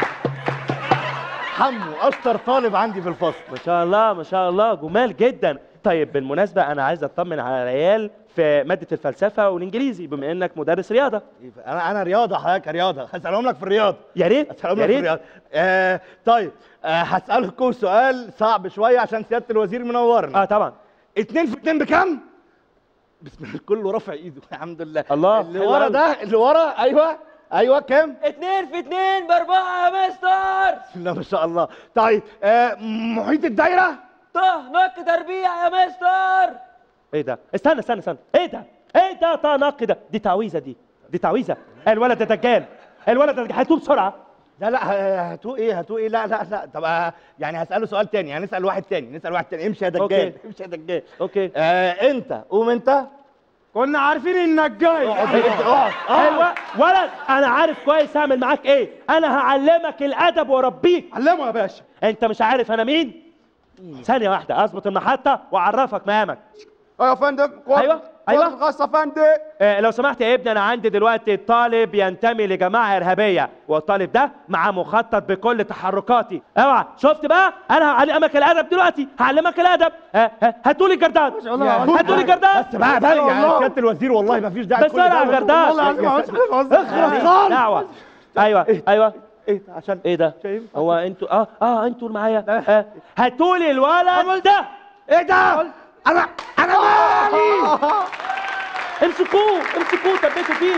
حمو اشطر طالب عندي في الفصل ما شاء الله ما شاء الله جمال جدا طيب بالمناسبه انا عايز اطمن على العيال في ماده الفلسفه والانجليزي بما انك مدرس رياضه انا انا رياضه حضرتك رياضه هسالهم لك في الرياضه يا ريت هسالهم يا لك في ريت الرياضه آه طيب آه هسالكم سؤال صعب شويه عشان سياده الوزير منورنا اه طبعا اتنين في اتنين بكام؟ بسم الله كله رافع ايده الحمد لله الله اللي حلو ورا أوي. ده اللي ورا ايوه ايوه كام؟ اتنين في اتنين باربعة يا مستر بسم الله ما شاء الله طيب آه محيط الدايره طه نك تربيع يا مستر ايه ده استنى استنى استنى ايه ده ايه ده طناقي ده دي تعويذه دي دي تعويذه الولد ده دجال الولد ده دجال هاتوه بسرعه لا لا ه- هاتوه ايه هاتوه ايه لا لا لا طب آه، يعني هساله سؤال تاني يعني نسال واحد تاني نسال واحد تاني امشي يا دجال أوكي. امشي يا دجال اوكي آه انت قوم انت كنا عارفين انك جاي اقعد اقعد ايوه ولد انا عارف كويس هعمل معاك ايه انا هعلمك الادب واربيك علمه يا باشا انت مش عارف انا مين ثانيه واحده اظبط المحطه واعرفك مقامك ايوه يا فندم ايوه ايوه الخاصه يا فندم آه لو سمحت يا ابني انا عندي دلوقتي طالب ينتمي لجماعه ارهابيه والطالب ده مع مخطط بكل تحركاتي اوعى شفت بقى انا هعلمك الادب دلوقتي هعلمك الادب آه آه هاتولي جردان هاتولي جردان بس بقى بقى يعني سياده الوزير والله ما فيش داعي لكل بسرعه ده. جردان والله العظيم عاوز حاجة خالص. اخرس خالص. دعوه ايوه ايوه ايه عشان ايه ده هو انتوا اه اه انتوا اللي معايا آه. هاتولي الولد ده ايه ده انا انا مالي امسكوه امسكوه ثبتوا فيه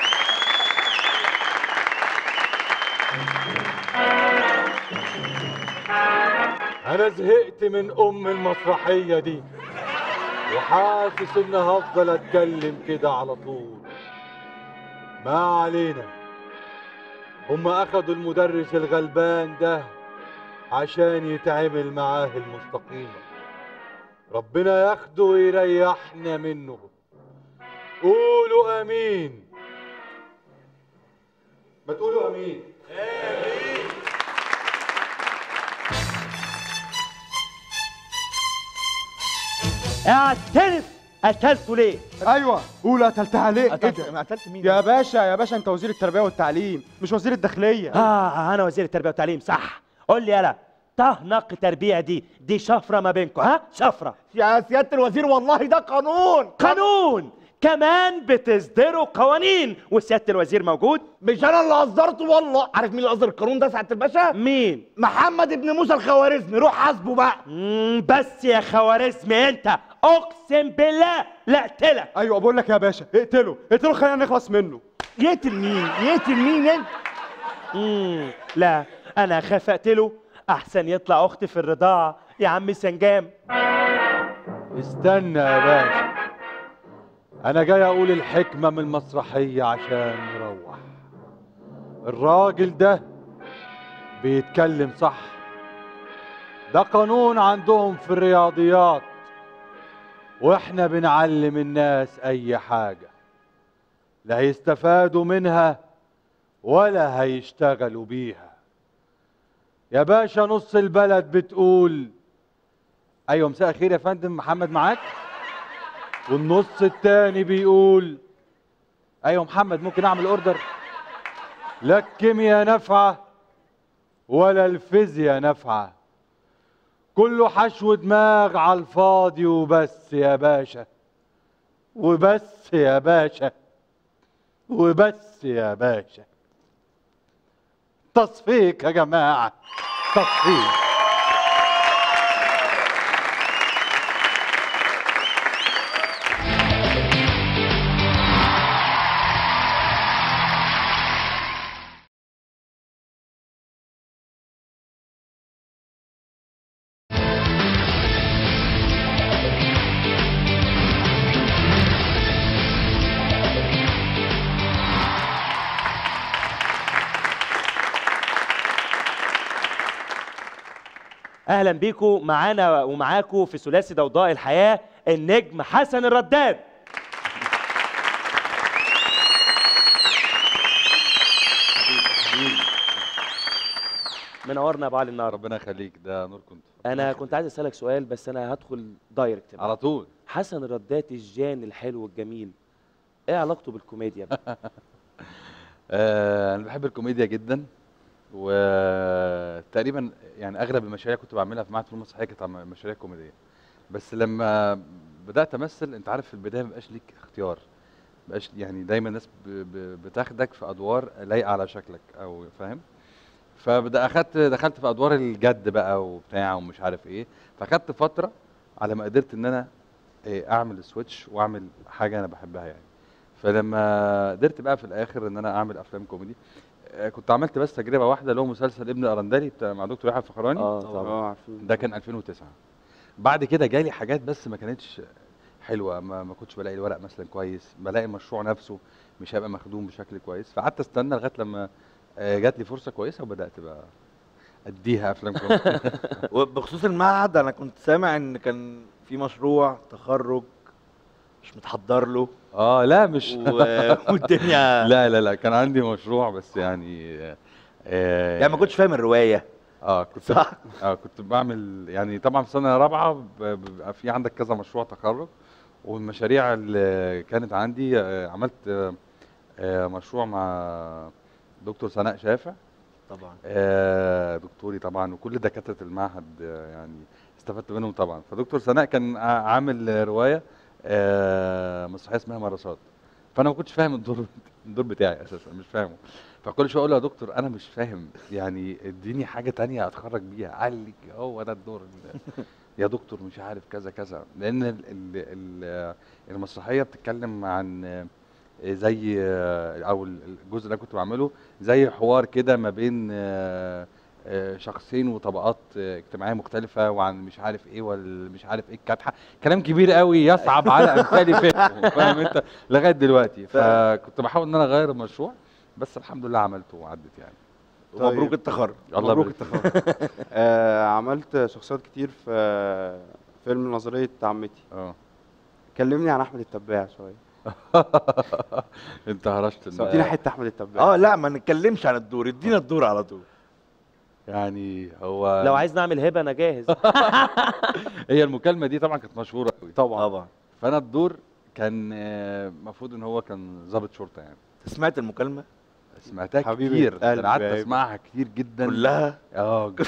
انا زهقت من ام المسرحيه دي وحاسس ان هفضل اتكلم كده على طول ما علينا هم اخدوا المدرس الغلبان ده عشان يتعامل معاه المستقيمه ربنا ياخده ويريحنا منه قولوا امين ما تقولوا امين اعترف قتلته ليه ايوه قول قتلتها ليه ايه قتلت ده قتلت مين يا باشا يا باشا انت وزير التربيه والتعليم مش وزير الداخليه اه انا وزير التربيه والتعليم صح قول لي يلا طهنق تربيع دي دي شفره ما بينكم ها شفره يا سياده الوزير والله ده قانون قانون كمان بتصدروا قوانين وسياده الوزير موجود مش انا اللي اصدرته والله عارف مين اللي اصدر القانون ده سعاده الباشا مين محمد ابن موسى الخوارزمي روح حاسبه بقى مم، بس يا خوارزمي انت اقسم بالله لا اقتلك ايوه بقول لك يا باشا اقتله اقتله خلينا نخلص منه يقتل مين يقتل مين انت مم، لا انا اخاف اقتله احسن يطلع اختي في الرضاعه يا عم سنجام استنى يا باشا انا جاي اقول الحكمه من المسرحيه عشان نروح الراجل ده بيتكلم صح ده قانون عندهم في الرياضيات واحنا بنعلم الناس اي حاجه لا هيستفادوا منها ولا هيشتغلوا بيها يا باشا نص البلد بتقول ايوه مساء الخير يا فندم محمد معاك والنص التاني بيقول ايوه محمد ممكن اعمل اوردر لا الكيمياء نافعه ولا الفيزياء نافعه كله حشو دماغ على الفاضي وبس يا باشا وبس يا باشا وبس يا باشا تصفيق يا جماعه تصفيق اهلا بيكم معانا ومعاكم في ثلاثي ضوضاء الحياه النجم حسن الرداد منورنا يا ابو علي النهارده ربنا يخليك ده نور كنت انا كنت عايز اسالك سؤال بس انا هدخل دايركت بقى. على طول حسن الرداد الجان الحلو الجميل ايه علاقته بالكوميديا بقى آه انا بحب الكوميديا جدا وتقريبا يعني اغلب المشاريع كنت بعملها في معهد فنون مسرحيه كانت عم- مشاريع كوميديه بس لما بدات امثل انت عارف في البدايه مبقاش ليك اختيار مبقاش يعني دايما الناس ب- ب- بتاخدك في ادوار لايقه على شكلك او فاهم فبدا اخدت دخلت في ادوار الجد بقى وبتاع ومش عارف ايه فاخدت فتره على ما قدرت ان انا إيه، اعمل سويتش واعمل حاجه انا بحبها يعني فلما قدرت بقى في الاخر ان انا اعمل افلام كوميدي آه، كنت عملت بس تجربه واحده اللي هو مسلسل ابن الارندلي بتاع مع دكتور يحيى الفخراني اه طبعا اه عارفين ده كان 2009 بعد كده جالي حاجات بس ما كانتش حلوه ما, ما كنتش بلاقي الورق مثلا كويس بلاقي المشروع نفسه مش هيبقى مخدوم بشكل كويس فقعدت استنى لغايه لما آه، جات لي فرصه كويسه وبدات بقى اديها افلام كوميدي وبخصوص المعهد انا كنت سامع ان كان في مشروع تخرج مش متحضر له اه لا مش و- والدنيا لا لا لا كان عندي مشروع بس يعني آه يعني ما كنتش فاهم الروايه اه كنت صح؟ اه كنت بعمل يعني طبعا في سنه رابعه ب- بيبقى في عندك كذا مشروع تخرج والمشاريع اللي كانت عندي آه، عملت آه، آه، مشروع مع دكتور سناء شافع طبعا آه، دكتوري طبعا وكل دكاتره المعهد آه، يعني استفدت منهم طبعا فدكتور سناء كان ع- عامل روايه آه، مسرحيه اسمها مراسات فانا ما كنتش فاهم الدور الدور بتاعي اساسا مش فاهمه فكل شويه اقول له يا دكتور انا مش فاهم يعني اديني حاجه تانية اتخرج بيها قال لي هو ده الدور ال- يا دكتور مش عارف كذا كذا لان ال ال ال المسرحيه بتتكلم عن آه، زي آه، او ال- الجزء اللي انا كنت بعمله زي حوار كده ما بين آه، آه، شخصين وطبقات آه، اجتماعيه مختلفه وعن مش عارف ايه والمش عارف ايه الكاتحه كلام كبير قوي يصعب على امثالي فهمه فاهم انت لغايه دلوقتي فكنت بحاول ان انا اغير المشروع بس الحمد لله عملته وعدت يعني ومبروك التخرج الله مبروك يبارك التخرج آه عملت شخصيات كتير في فيلم نظرية عمتي اه كلمني عن احمد التباع شويه انت هرشت بس ادينا حته احمد التباع اه لا ما نتكلمش عن الدور ادينا الدور على طول يعني هو لو عايز نعمل هبه انا جاهز هي المكالمه دي طبعا كانت مشهوره قوي طبعا طبعا فانا الدور كان المفروض ان هو كان ضابط شرطه يعني سمعت المكالمه سمعتها حبيبي كتير قلبي انا قعدت يا هيبة. اسمعها كتير جدا كلها اه جدا.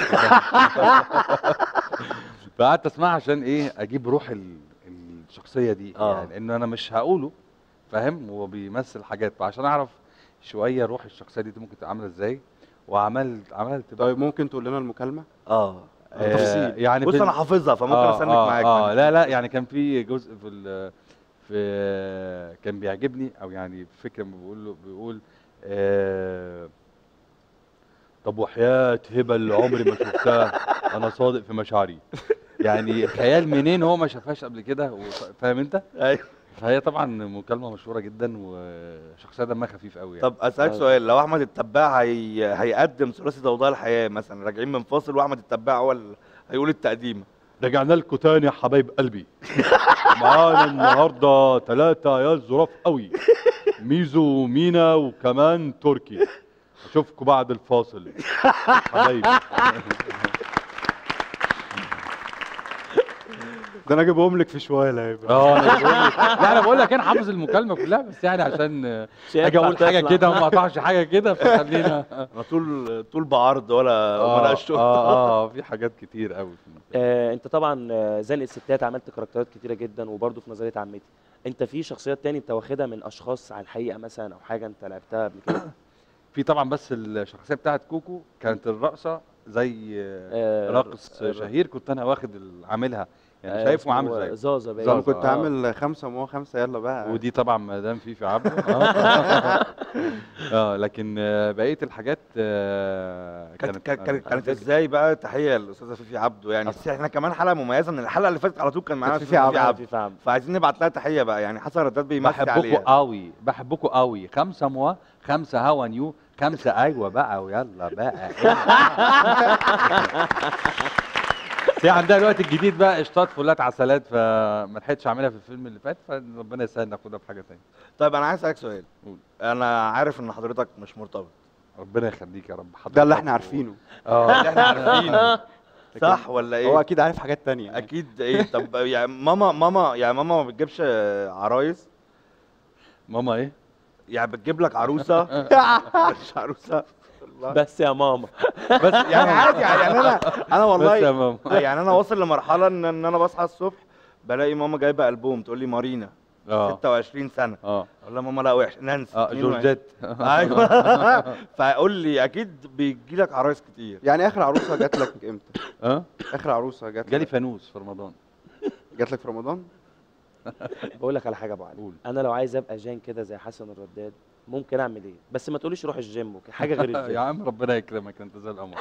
فقعدت اسمعها عشان ايه اجيب روح ال- الشخصيه دي آه. يعني لانه انا مش هقوله فاهم هو بيمثل حاجات فعشان اعرف شويه روح الشخصيه دي ممكن تبقى عامله ازاي وعملت عملت طيب ممكن تقول لنا المكالمه اه آه، تفصيل يعني بص في انا ال- حافظها فممكن آه استنك آه معاك اه لا لا يعني كان في جزء في ال في كان بيعجبني او يعني فكره ما بيقول له بيقول آه طب وحياة هبة اللي عمري ما شفتها انا صادق في مشاعري يعني خيال منين هو ما شافهاش قبل كده وف- فاهم انت ايوه فهي طبعا مكالمه مشهوره جدا وشخصيه دمها خفيف قوي يعني طب اسالك سؤال لو احمد التباع هي... هيقدم ثلاثي ضوضاء الحياه مثلا راجعين من فاصل واحمد التباع هو ال... هيقول التقديم رجعنا لكم تاني يا حبايب قلبي معانا النهارده ثلاثة عيال ظراف قوي ميزو ومينا وكمان تركي اشوفكم بعد الفاصل حبايبي ده انا اجيبهم لك في شويه لا يبقى اه انا بقول لك لا انا بقول لك انا حافظ المكالمه كلها بس يعني عشان آه، شايف اجي اقول حاجه هتطلع. كده وما اقطعش حاجه كده فخلينا انا طول طول بعرض ولا اه ولا الشغل اه اه في حاجات كتير قوي في المكالمة. آه انت طبعا آه، زنق الستات عملت كاركترات كتيره جدا وبرضه في نظريه عمتي انت في شخصيات تاني انت واخدها من اشخاص على الحقيقه مثلا او حاجه انت لعبتها قبل كده في طبعا بس الشخصيه بتاعت كوكو كانت الرقصه زي آه، آه، راقص الر- شهير كنت انا واخد ال- عاملها يعني آه، شايفه اسمه عامل زيه زازا باين. انا زازا، كنت آه. عامل خمسه مو خمسه يلا بقى ودي طبعا مدام فيفي عبده اه اه لكن آه، بقيه الحاجات آه، كانت كانت كانت, كانت ازاي بقى تحيه للاستاذه فيفي عبده يعني بس احنا كمان حلقه مميزه ان الحلقه اللي فاتت على طول كان معانا كانت فيفي أستاذة عبده. فيفي عبده. فعايزين نبعت لها تحيه بقى يعني حسن رداد بيمسي بحبكم عليها قوي بحبكم قوي خمسه موا خمسه هوا نيو خمسه ايوه بقى ويلا بقى في عندها الوقت الجديد بقى قشطات فلات عسلات فما لحقتش اعملها في الفيلم اللي فات فربنا يسهل ناخدها في حاجه ثانيه طيب انا عايز اسالك سؤال قول. انا عارف ان حضرتك مش مرتبط ربنا يخليك يا رب حضرتك ده اللي احنا عارفينه اه اللي احنا عارفينه صح ولا ايه هو اكيد عارف حاجات تانية يعني. اكيد ايه طب يعني ماما ماما يعني ماما ما بتجيبش عرايس ماما ايه يعني بتجيب لك عروسه مش عروسه بس يا ماما بس يعني عادي يعني انا انا بس يا والله ماما يعني انا واصل لمرحله ان ان انا بصحى الصبح بلاقي ماما جايبه البوم تقول لي مارينا اه 26 سنه اه اقول لها ماما لا وحش نانسي اه 22. جورجيت ايوه فقول لي اكيد بيجي لك عرايس كتير يعني اخر عروسه جات لك امتى اه اخر عروسه جات جالي لك فانوس في رمضان جات لك في رمضان بقول لك على حاجه يا ابو علي انا لو عايز ابقى جان كده زي حسن الرداد ممكن اعمل ايه بس ما تقوليش روح الجيم وكده حاجه غير الجيم يا عم ربنا يكرمك انت زي القمر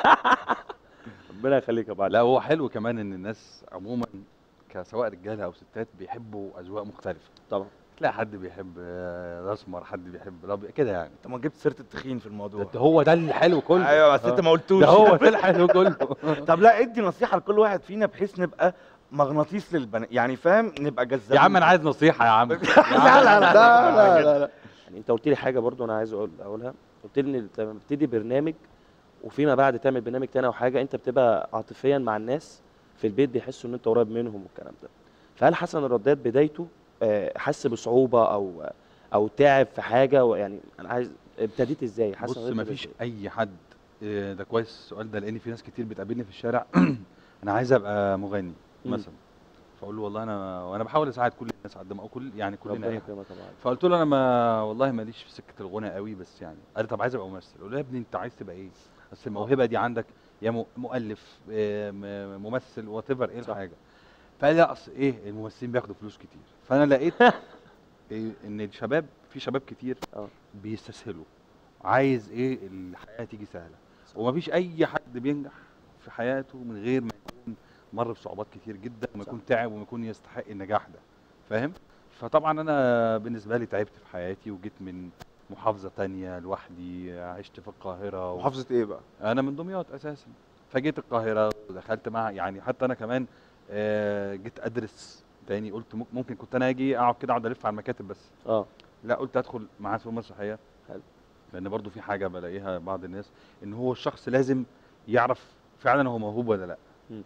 ربنا يخليك يا ابو علي لا هو حلو كمان ان الناس عموما كسواء رجاله او ستات بيحبوا اذواق مختلفه طبعا تلاقي حد بيحب آه، الاسمر حد بيحب الابيض كده يعني انت ما جبت سيره التخين في الموضوع ده هو ده الحلو كله ايوه بس انت ما قلتوش ده هو ده الحلو كله طب لا ادي نصيحه لكل واحد فينا بحيث نبقى مغناطيس للبنات يعني فاهم نبقى جذابين يا عم انا عايز نصيحه يا عم لا لا لا لا لا لا يعني انت قلت لي حاجه برضو انا عايز اقول اقولها قلت لي ان لما بتبتدي برنامج وفيما بعد تعمل برنامج تاني او حاجه انت بتبقى عاطفيا مع الناس في البيت بيحسوا ان انت قريب منهم والكلام ده فهل حسن الرداد بدايته آه، حس بصعوبه او او تعب في حاجه يعني انا عايز ابتديت ازاي حسن بص الرداد ما بدأ فيش إزاي؟ اي حد آه، ده كويس السؤال ده لان في ناس كتير بتقابلني في الشارع انا عايز ابقى مغني مم. مثلا فاقول له والله انا وانا بحاول اساعد كل الناس على قد ما كل يعني كلنا ربنا أي حد. يكرمك يا ابو علي فقلت له انا ما والله ماليش في سكه الغنى قوي بس يعني قال لي طب عايز ابقى ممثل قلت له يا ابني انت عايز تبقى ايه بس الموهبه دي عندك يا م- مؤلف آه، م- ممثل وات ايفر ايه الحاجه فقال لي لا اصل ايه الممثلين بياخدوا فلوس كتير فانا لقيت إيه ان الشباب في شباب كتير بيستسهلوا عايز ايه الحياه تيجي سهله ومفيش اي حد بينجح في حياته من غير ما يكون مر بصعوبات كتير جدا وما يكون تعب وما يكون يستحق النجاح ده فاهم فطبعا انا بالنسبه لي تعبت في حياتي وجيت من محافظه تانية لوحدي عشت في القاهره و... محافظه ايه بقى انا من دمياط اساسا فجيت القاهره ودخلت مع يعني حتى انا كمان آه، جيت ادرس تاني قلت ممكن- ممكن كنت انا اجي اقعد كده اقعد الف على المكاتب بس اه لا قلت ادخل معهد فنون مسرحيه حلو لان برضو في حاجه بلاقيها بعض الناس ان هو الشخص لازم يعرف فعلا هو موهوب ولا لا مم.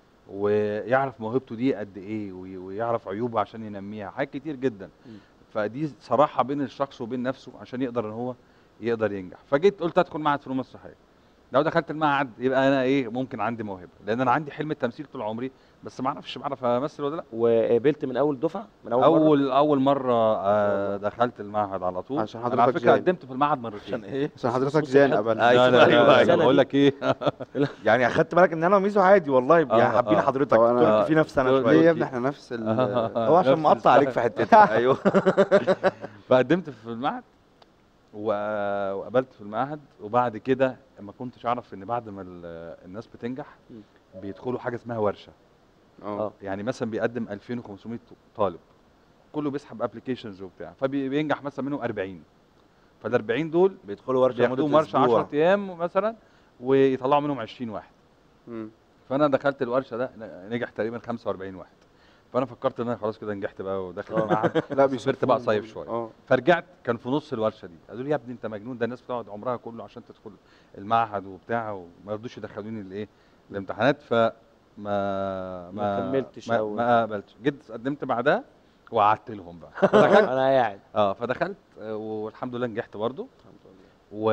ويعرف موهبته دي قد ايه وي- ويعرف عيوبه عشان ينميها حاجات كتير جدا مم. فدي صراحه بين الشخص وبين نفسه عشان يقدر ان هو يقدر ينجح فجيت قلت ادخل معهد فنون مسرحيه لو دخلت المعهد يبقى انا ايه ممكن عندي موهبه لان انا عندي حلم التمثيل طول عمري بس ما اعرفش بعرف امثل ولا لا وقابلت من اول دفعه من اول, اول مرة؟ اول مره آه دخلت المعهد على طول عشان انا على حضرتك فكره جان. قدمت في المعهد مرتين عشان ايه عشان حضرتك جان قبل لا لا لا, أيوة، لا, أيوة. لا بقول لك ايه يعني اخدت بالك ان انا وميزو عادي والله يعني آه، حابين آه. حضرتك طب أنا- تركي فينا في سنه ليه ليه شويه يا ابني احنا نفس ال هو عشان نفس مقطع عليك في حتتها ايوه فقدمت في المعهد و- وقابلت في المعهد وبعد كده ما كنتش اعرف ان بعد ما ال- الناس بتنجح بيدخلوا حاجه اسمها ورشه اه يعني مثلا بيقدم 2500 طالب كله بيسحب ابلكيشنز وبتاع فبينجح مثلا منهم 40 فال 40 دول بيدخلوا ورشه بياخدوا مده ورشه أسبوع. 10 ايام مثلا ويطلعوا منهم 20 واحد مم. فانا دخلت الورشه ده نجح تقريبا 45 واحد فانا فكرت ان انا خلاص كده نجحت بقى وداخل آه. المعهد لا سافرت بقى بيصفوني صيف شويه اه فرجعت كان في نص الورشه دي قالوا لي يا ابني انت مجنون ده الناس بتقعد عمرها كله عشان تدخل المعهد وبتاع وما رضوش يدخلوني الايه الامتحانات ف ما ما كملتش ما, أول. ما قبلتش جيت قدمت بعدها وقعدت لهم بقى فدخلت انا قاعد اه فدخلت آه، والحمد لله نجحت برضو و...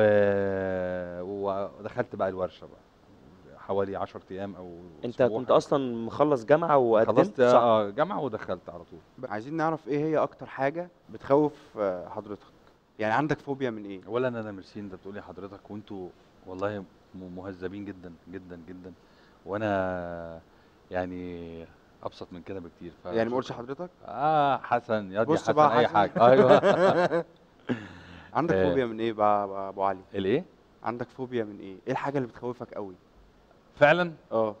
ودخلت بقى الورشه بقى حوالي 10 ايام او انت أسبوع كنت حاجة اصلا مخلص جامعه وقدمت خلصت صح اه جامعه ودخلت على طول عايزين نعرف ايه هي اكتر حاجه بتخوف آه، حضرتك يعني عندك فوبيا من ايه اولا انا ميرسين ده بتقولي حضرتك وانتوا والله م- مهذبين جدا جدا جدا وانا يعني ابسط من كده بكتير ف- يعني ما اقولش حضرتك اه حسن يا دي بص حسن بقى اي حسن. حاجه ايوه عندك آه. فوبيا من ايه بقى بقى ابو علي الايه عندك فوبيا من ايه ايه الحاجه اللي بتخوفك قوي فعلا اه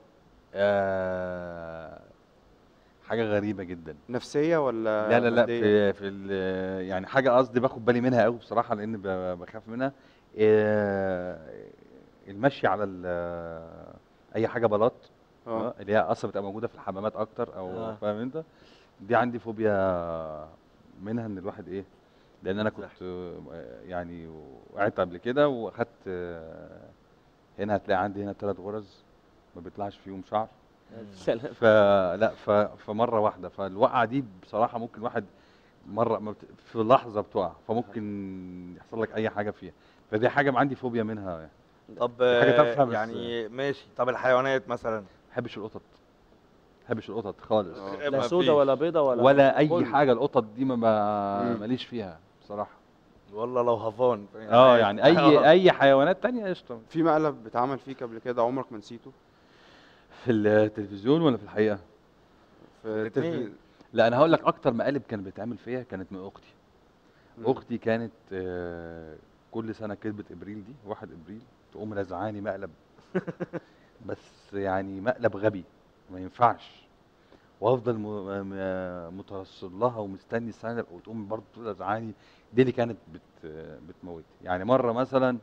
آه حاجه غريبه جدا نفسيه ولا لا لا لا مادية؟ في في ال- يعني حاجه قصدي باخد بالي منها قوي بصراحه لان ب- بخاف منها آه، المشي على ال- اي حاجه بلاط اه آه، اللي هي اصلا بتبقى موجوده في الحمامات اكتر او آه. فاهم انت دي عندي فوبيا منها ان الواحد ايه لان انا كنت آه، يعني وقعدت قبل كده واخدت آه، هنا هتلاقي عندي هنا ثلاث غرز ما بيطلعش فيهم شعر سلام فلا ف... فمره واحده فالوقعه دي بصراحه ممكن واحد مره ما بت... في لحظه بتقع فممكن يحصل لك اي حاجه فيها فدي حاجه عندي فوبيا منها يعني طب حاجة آه، تافهة بس- يعني ماشي طب الحيوانات مثلا ما بحبش القطط بحبش القطط خالص لا سودا ولا بيضة ولا ولا اي كله. حاجه القطط دي ما ب- مم. ماليش فيها بصراحه والله لو هفان اه يعني اي اي حيوانات تانية قشطه في مقلب اتعمل فيك قبل كده عمرك ما نسيته في التلفزيون ولا في الحقيقه في التلفزيون لا انا هقول لك اكتر مقالب كان بيتعمل فيها كانت من اختي مم. اختي كانت آه، كل سنه كذبه ابريل دي 1 ابريل تقوم رزعاني مقلب بس يعني مقلب غبي ما ينفعش وافضل م- م- مترصد لها ومستني السنه وتقوم برضه رزعاني دي اللي كانت بت بتموت يعني مره مثلا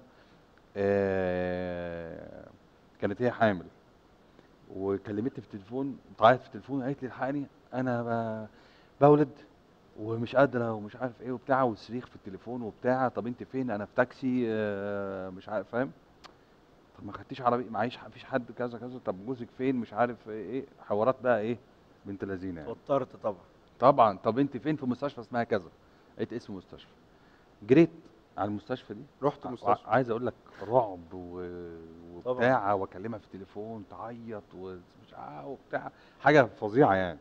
آه، كانت هي حامل وكلمتني في التليفون بتعيط في التليفون قالت لي الحقني انا ب- بولد ومش قادره ومش عارف ايه وبتاع والصريخ في التليفون وبتاع طب انت فين انا في تاكسي آه، مش عارف فاهم طب ما خدتيش عربيه معيش مفيش حد كذا كذا طب جوزك فين مش عارف ايه حوارات بقى ايه بنت لذينه يعني وترت طبعا طبعا طب انت فين في مستشفى اسمها كذا قلت اسم مستشفى جريت على المستشفى دي رحت ع- مستشفى. عايز اقول لك رعب و... وبتاع واكلمها في التليفون تعيط ومش عارف وبتاع حاجه فظيعه يعني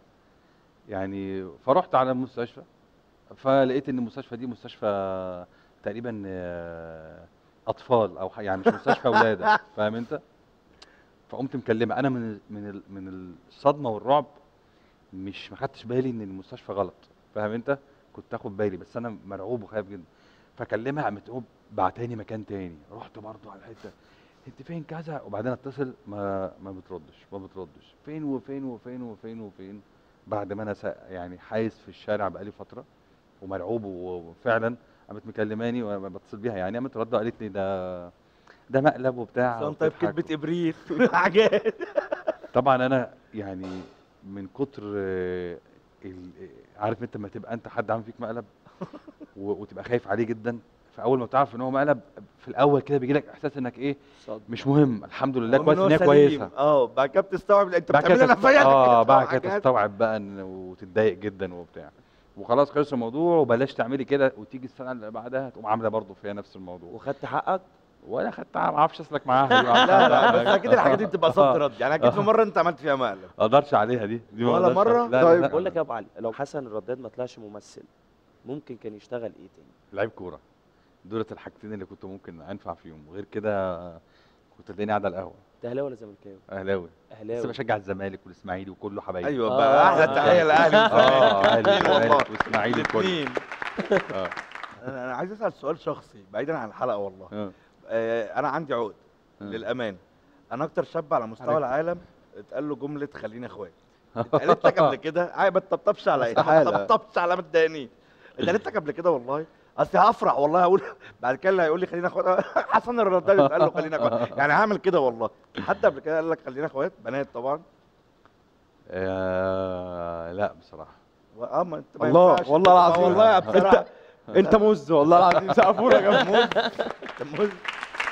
يعني فرحت على المستشفى فلقيت ان المستشفى دي مستشفى تقريبا آه، اطفال او ح- يعني مش مستشفى ولاده فاهم انت فقمت مكلمه انا من ال- من ال- من الصدمه والرعب مش ما خدتش بالي ان المستشفى غلط فاهم انت كنت اخد بالي بس انا مرعوب وخايف جدا فكلمها قامت تقوم بعتاني مكان تاني رحت برضو على الحته انت فين كذا وبعدين اتصل ما ما بتردش ما بتردش فين وفين وفين وفين وفين بعد ما انا سا- يعني حايس في الشارع بقالي فتره ومرعوب وفعلا قامت مكلماني وانا بتصل بيها يعني قامت رد قالت لي ده ده مقلب وبتاع طيب وبتضحك كذبه ابريل حاجات طبعا انا يعني من كتر آه، ال- آه، عارف انت لما تبقى انت حد عامل فيك مقلب و- وتبقى خايف عليه جدا فاول ما تعرف ان هو مقلب في الاول كده بيجي لك احساس انك ايه مش مهم الحمد لله ومن كويس هو ان هي سليم. كويسه اه بعد كده بتستوعب لا، انت بعد بتعمل كده لنا تست- فيا اه بعد كده حاجات. تستوعب بقى إن- وتتضايق جدا وبتاع وخلاص خلص الموضوع وبلاش تعملي كده وتيجي السنه اللي بعدها تقوم عامله برضه فيها نفس الموضوع وخدت حقك ولا خدت ما اعرفش اسلك معاها دي لا لا بس اكيد الحاجات دي بتبقى صد رد يعني اكيد في مره انت عملت فيها مقلب ما اقدرش عليها دي دي ما ولا أقدرش مرة؟ عليها. لا طيب لا بقول لك يا ابو علي لو حسن الرداد ما طلعش ممثل ممكن كان يشتغل ايه تاني لعيب كوره دولت الحاجتين اللي كنت ممكن انفع فيهم غير كده كنت تلاقيني قاعد على القهوه انت اهلاوي ولا زملكاوي اهلاوي أهلاوي. بس بشجع الزمالك والاسماعيلي وكله حبايبي ايوه بقى احلى تحيه للاهلي اه اهلي والزمالك. والله. والزمالك والاسماعيلي وكله الاثنين اه انا أنا عايز اسال سؤال شخصي بعيدا عن الحلقه والله اه آه، انا عندي عقد آه. للامان انا اكتر شاب على مستوى عليك. العالم اتقال له جمله خلينا اخوات اتقالت لك قبل كده عايز ما تطبطبش عليا ما استحالة. تطبطبش على ما تضايقنيش اتقالت لك قبل كده والله اصل هفرح والله هقول بعد كده اللي هيقول لي خلينا اخوات حسن الرداد اتقال له خلينا اخوات يعني هعمل كده والله حد قبل كده قال لك خلينا اخوات بنات طبعا آه، لا بصراحه و- اه ما انت ما الله ينفعش. والله آه العظيم والله انت بصراحه انت مز والله العظيم سقفوا لك يا موز انت موز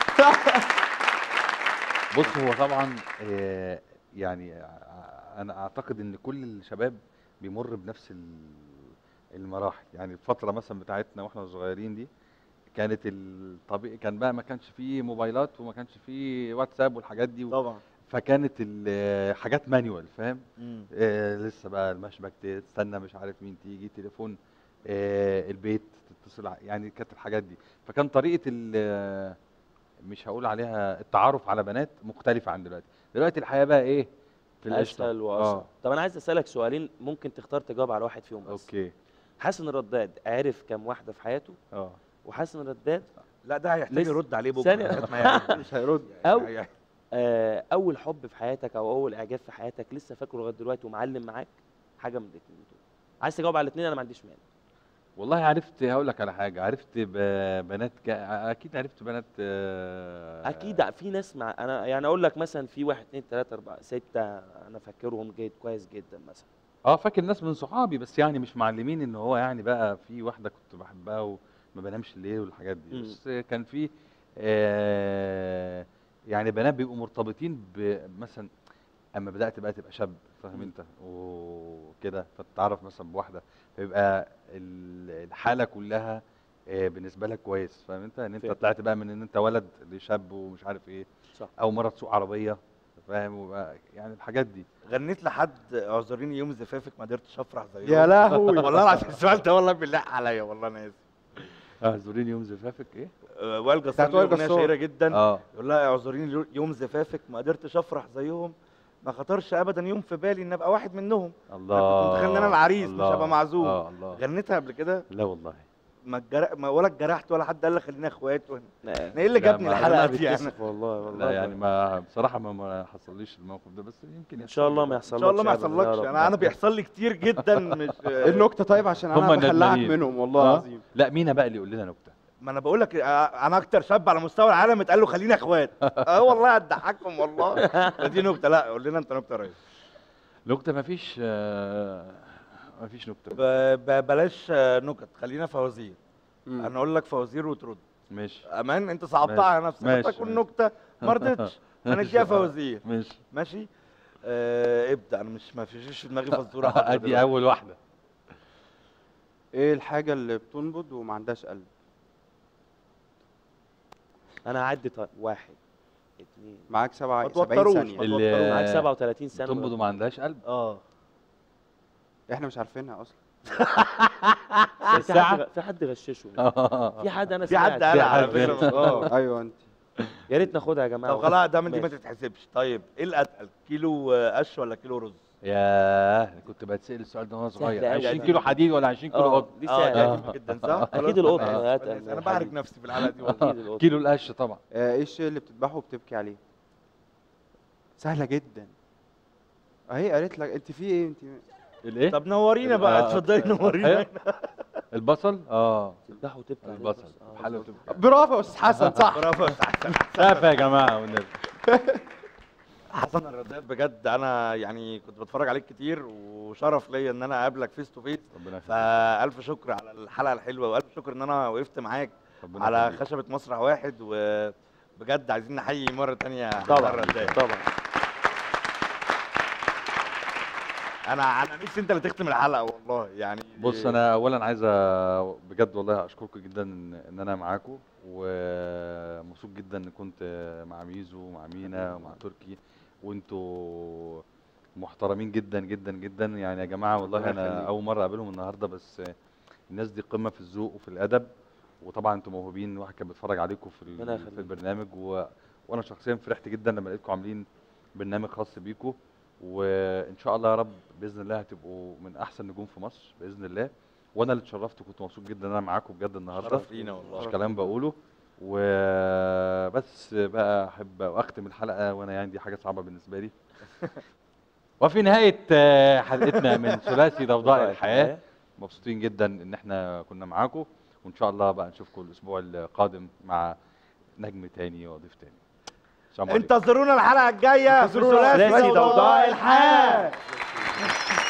بص هو طبعا آه، يعني ع- انا اعتقد ان كل الشباب بيمر بنفس ال- المراحل يعني الفتره مثلا بتاعتنا واحنا صغيرين دي كانت الطبيعي كان بقى ما كانش فيه موبايلات وما كانش فيه واتساب والحاجات دي طبعا فكانت ال- حاجات مانيوال فاهم مم. آه لسه بقى المشبك تستنى مش عارف مين تيجي تليفون آه البيت تتصل ع- يعني كانت الحاجات دي فكان طريقه ال- مش هقول عليها التعارف على بنات مختلفه عن دلوقتي دلوقتي الحياه بقى ايه في القشطه اسهل واسهل اه طب انا عايز اسالك سؤالين ممكن تختار تجاوب على واحد فيهم بس اوكي حسن الرداد عرف كام واحده في حياته اه وحسن الرداد لا ده هيحتاج لسه- يرد عليه بكره ثانية. لغاية ما يعرف. مش هيرد او يعني- آه اول حب في حياتك او اول اعجاب في حياتك لسه فاكره لغايه دلوقتي ومعلم معاك حاجه من الاثنين دول عايز تجاوب على الاثنين انا ما عنديش مانع والله عرفت هقول لك على حاجه عرفت ب- بنات ك... اكيد عرفت بنات آه، اكيد في ناس مع انا يعني اقول لك مثلا في واحد اثنين ثلاثه اربعه سته انا فاكرهم جيد كويس جدا مثلا اه فاكر ناس من صحابي بس يعني مش معلمين ان هو يعني بقى في واحده كنت بحبها وما بنامش الليل والحاجات دي مم. بس كان في آه يعني بنات بيبقوا مرتبطين بمثلا اما بدات بقى تبقى شاب فاهم انت وكده فتتعرف مثلا بواحده فيبقى ال- الحاله كلها آه بالنسبه لك كويس فاهم انت ان انت فاهم. طلعت بقى من ان انت ولد لشاب ومش عارف ايه صح او مره تسوق عربيه فاهم وبقى يعني الحاجات دي غنيت لحد اعذريني يوم زفافك ما قدرتش افرح زيهم يا لهوي. والله العظيم السؤال ده والله بالله عليا والله انا اسف اعذريني يوم زفافك ايه آه، وائل جسار بتاعت له وائل اغنيه جسار. شهيره جدا اه. يقول لها اعذريني يوم زفافك ما قدرتش افرح زيهم ما خطرش ابدا يوم في بالي ان ابقى واحد منهم الله أنا كنت متخيل ان انا العريس مش الله. هبقى معزوم اه الله غنيتها قبل كده لا والله ما اتجر... ما ولا اتجرحت ولا حد قال لي خلينا اخوات ولا لا ايه اللي لا، جابني ما- الحلقه أنا دي يعني بتكسف والله والله لا يعني ما بصراحه ما, ما حصليش الموقف ده بس يمكن ان شاء الله ما يحصل ان شاء الله ما يحصلكش انا انا بيحصل لي كتير جدا مش النكته طيب عشان هم انا بخلعك الندمانين. منهم والله آه؟ العظيم لا مينا بقى اللي يقول لنا نكته ما انا بقول لك آه، انا اكتر شاب على مستوى العالم اتقال له خلينا اخوات اه والله هتضحككم والله دي نكته لا قول لنا انت نكته يا ريس نكته ما فيش آه ما فيش نكته ب- ب- بلاش آه، نكت خلينا فوازير انا اقول لك فوازير وترد ماشي امان انت صعبتها ماشي. على نفسك ماشي، انت تكون ماشي. نكته ما رضيتش ماشي. هنديها فوازير ماشي ماشي آه ابدا انا مش ما فيش في دماغي فزوره حاضرة ادي دلوقتي. اول واحده ايه الحاجه اللي بتنبض وما عندهاش قلب انا هعدي طيب واحد اثنين معاك سبعة ما 70 توتروش، ثانيه ما اللي معاك 37 سنه تنبض وما عندهاش قلب اه احنا مش عارفينها اصلا في حد في حد غششه في حد انا في حد سمعت. قال في على حد. فكره اه ايوه انت يا ريت ناخدها يا جماعه طب خلاص ده من دي ما ماشي. تتحسبش طيب ايه الاتقل كيلو آه، قش ولا كيلو رز ياه كنت بتسال السؤال ده وانا صغير أوي. 20 كيلو حديد ولا 20 كيلو اه قطن دي اه سهله ده قديم جدا صح اكيد خلاص، القطن ماشي. أتقل انا من بعرف الحديد. نفسي في الحلقه دي والله اكيد القطن كيلو القش طبعا آه، ايه الشيء اللي بتذبحه وبتبكي عليه سهله جدا اهي قالت لك انت في ايه انت الايه طب نورينا بقى آه. اتفضلي نورينا البصل اه تذبحه وتبكي عليه البصل بس. آه. حلو تبقى برافو يا استاذ حسن صح برافو يا أستاذ حسن. سقف يا جماعه والنبي حسن الرداد بجد انا يعني كنت بتفرج عليك كتير وشرف ليا ان انا اقابلك فيس تو فيس ربنا يخليك فالف شكر على الحلقه الحلوه والف شكر ان انا وقفت معاك ربنا على يخليك. خشبه مسرح واحد وبجد عايزين نحيي مره تانية حسن طبعا الرداد طبعا انا انا نفسي انت اللي تختم الحلقه والله يعني بص انا اولا عايز أ- بجد والله اشكركم جدا ان إن انا معاكم ومبسوط جدا ان كنت مع ميزو ومع مينا ومع تركي وانتوا محترمين جدا جدا جدا يعني يا جماعه والله ربنا انا يخليك. اول مره اقابلهم النهارده بس الناس دي قمه في الذوق وفي الادب وطبعا انتوا موهوبين الواحد كان بيتفرج عليكم في ال- ربنا يخليك. في البرنامج و... وانا شخصيا فرحت جدا لما لقيتكم عاملين برنامج خاص بيكم وان شاء الله يا رب باذن الله هتبقوا من احسن نجوم في مصر باذن الله وانا اللي اتشرفت وكنت مبسوط جدا ان انا معاكم بجد النهارده شرف لينا والله. مش كلام بقوله وبس بقى احب اختم الحلقه وانا يعني دي حاجه صعبه بالنسبه لي وفي نهايه آه، حلقتنا من ثلاثي ضوضاء الحياه مبسوطين جدا ان احنا كنا معاكم وان شاء الله بقى نشوفكم الاسبوع القادم مع نجم تاني وضيف تاني السلام عليكم انتظرونا الحلقه الجايه في انتظرونا ثلاثي ثلاثي ضوضاء ضوضاء الحياه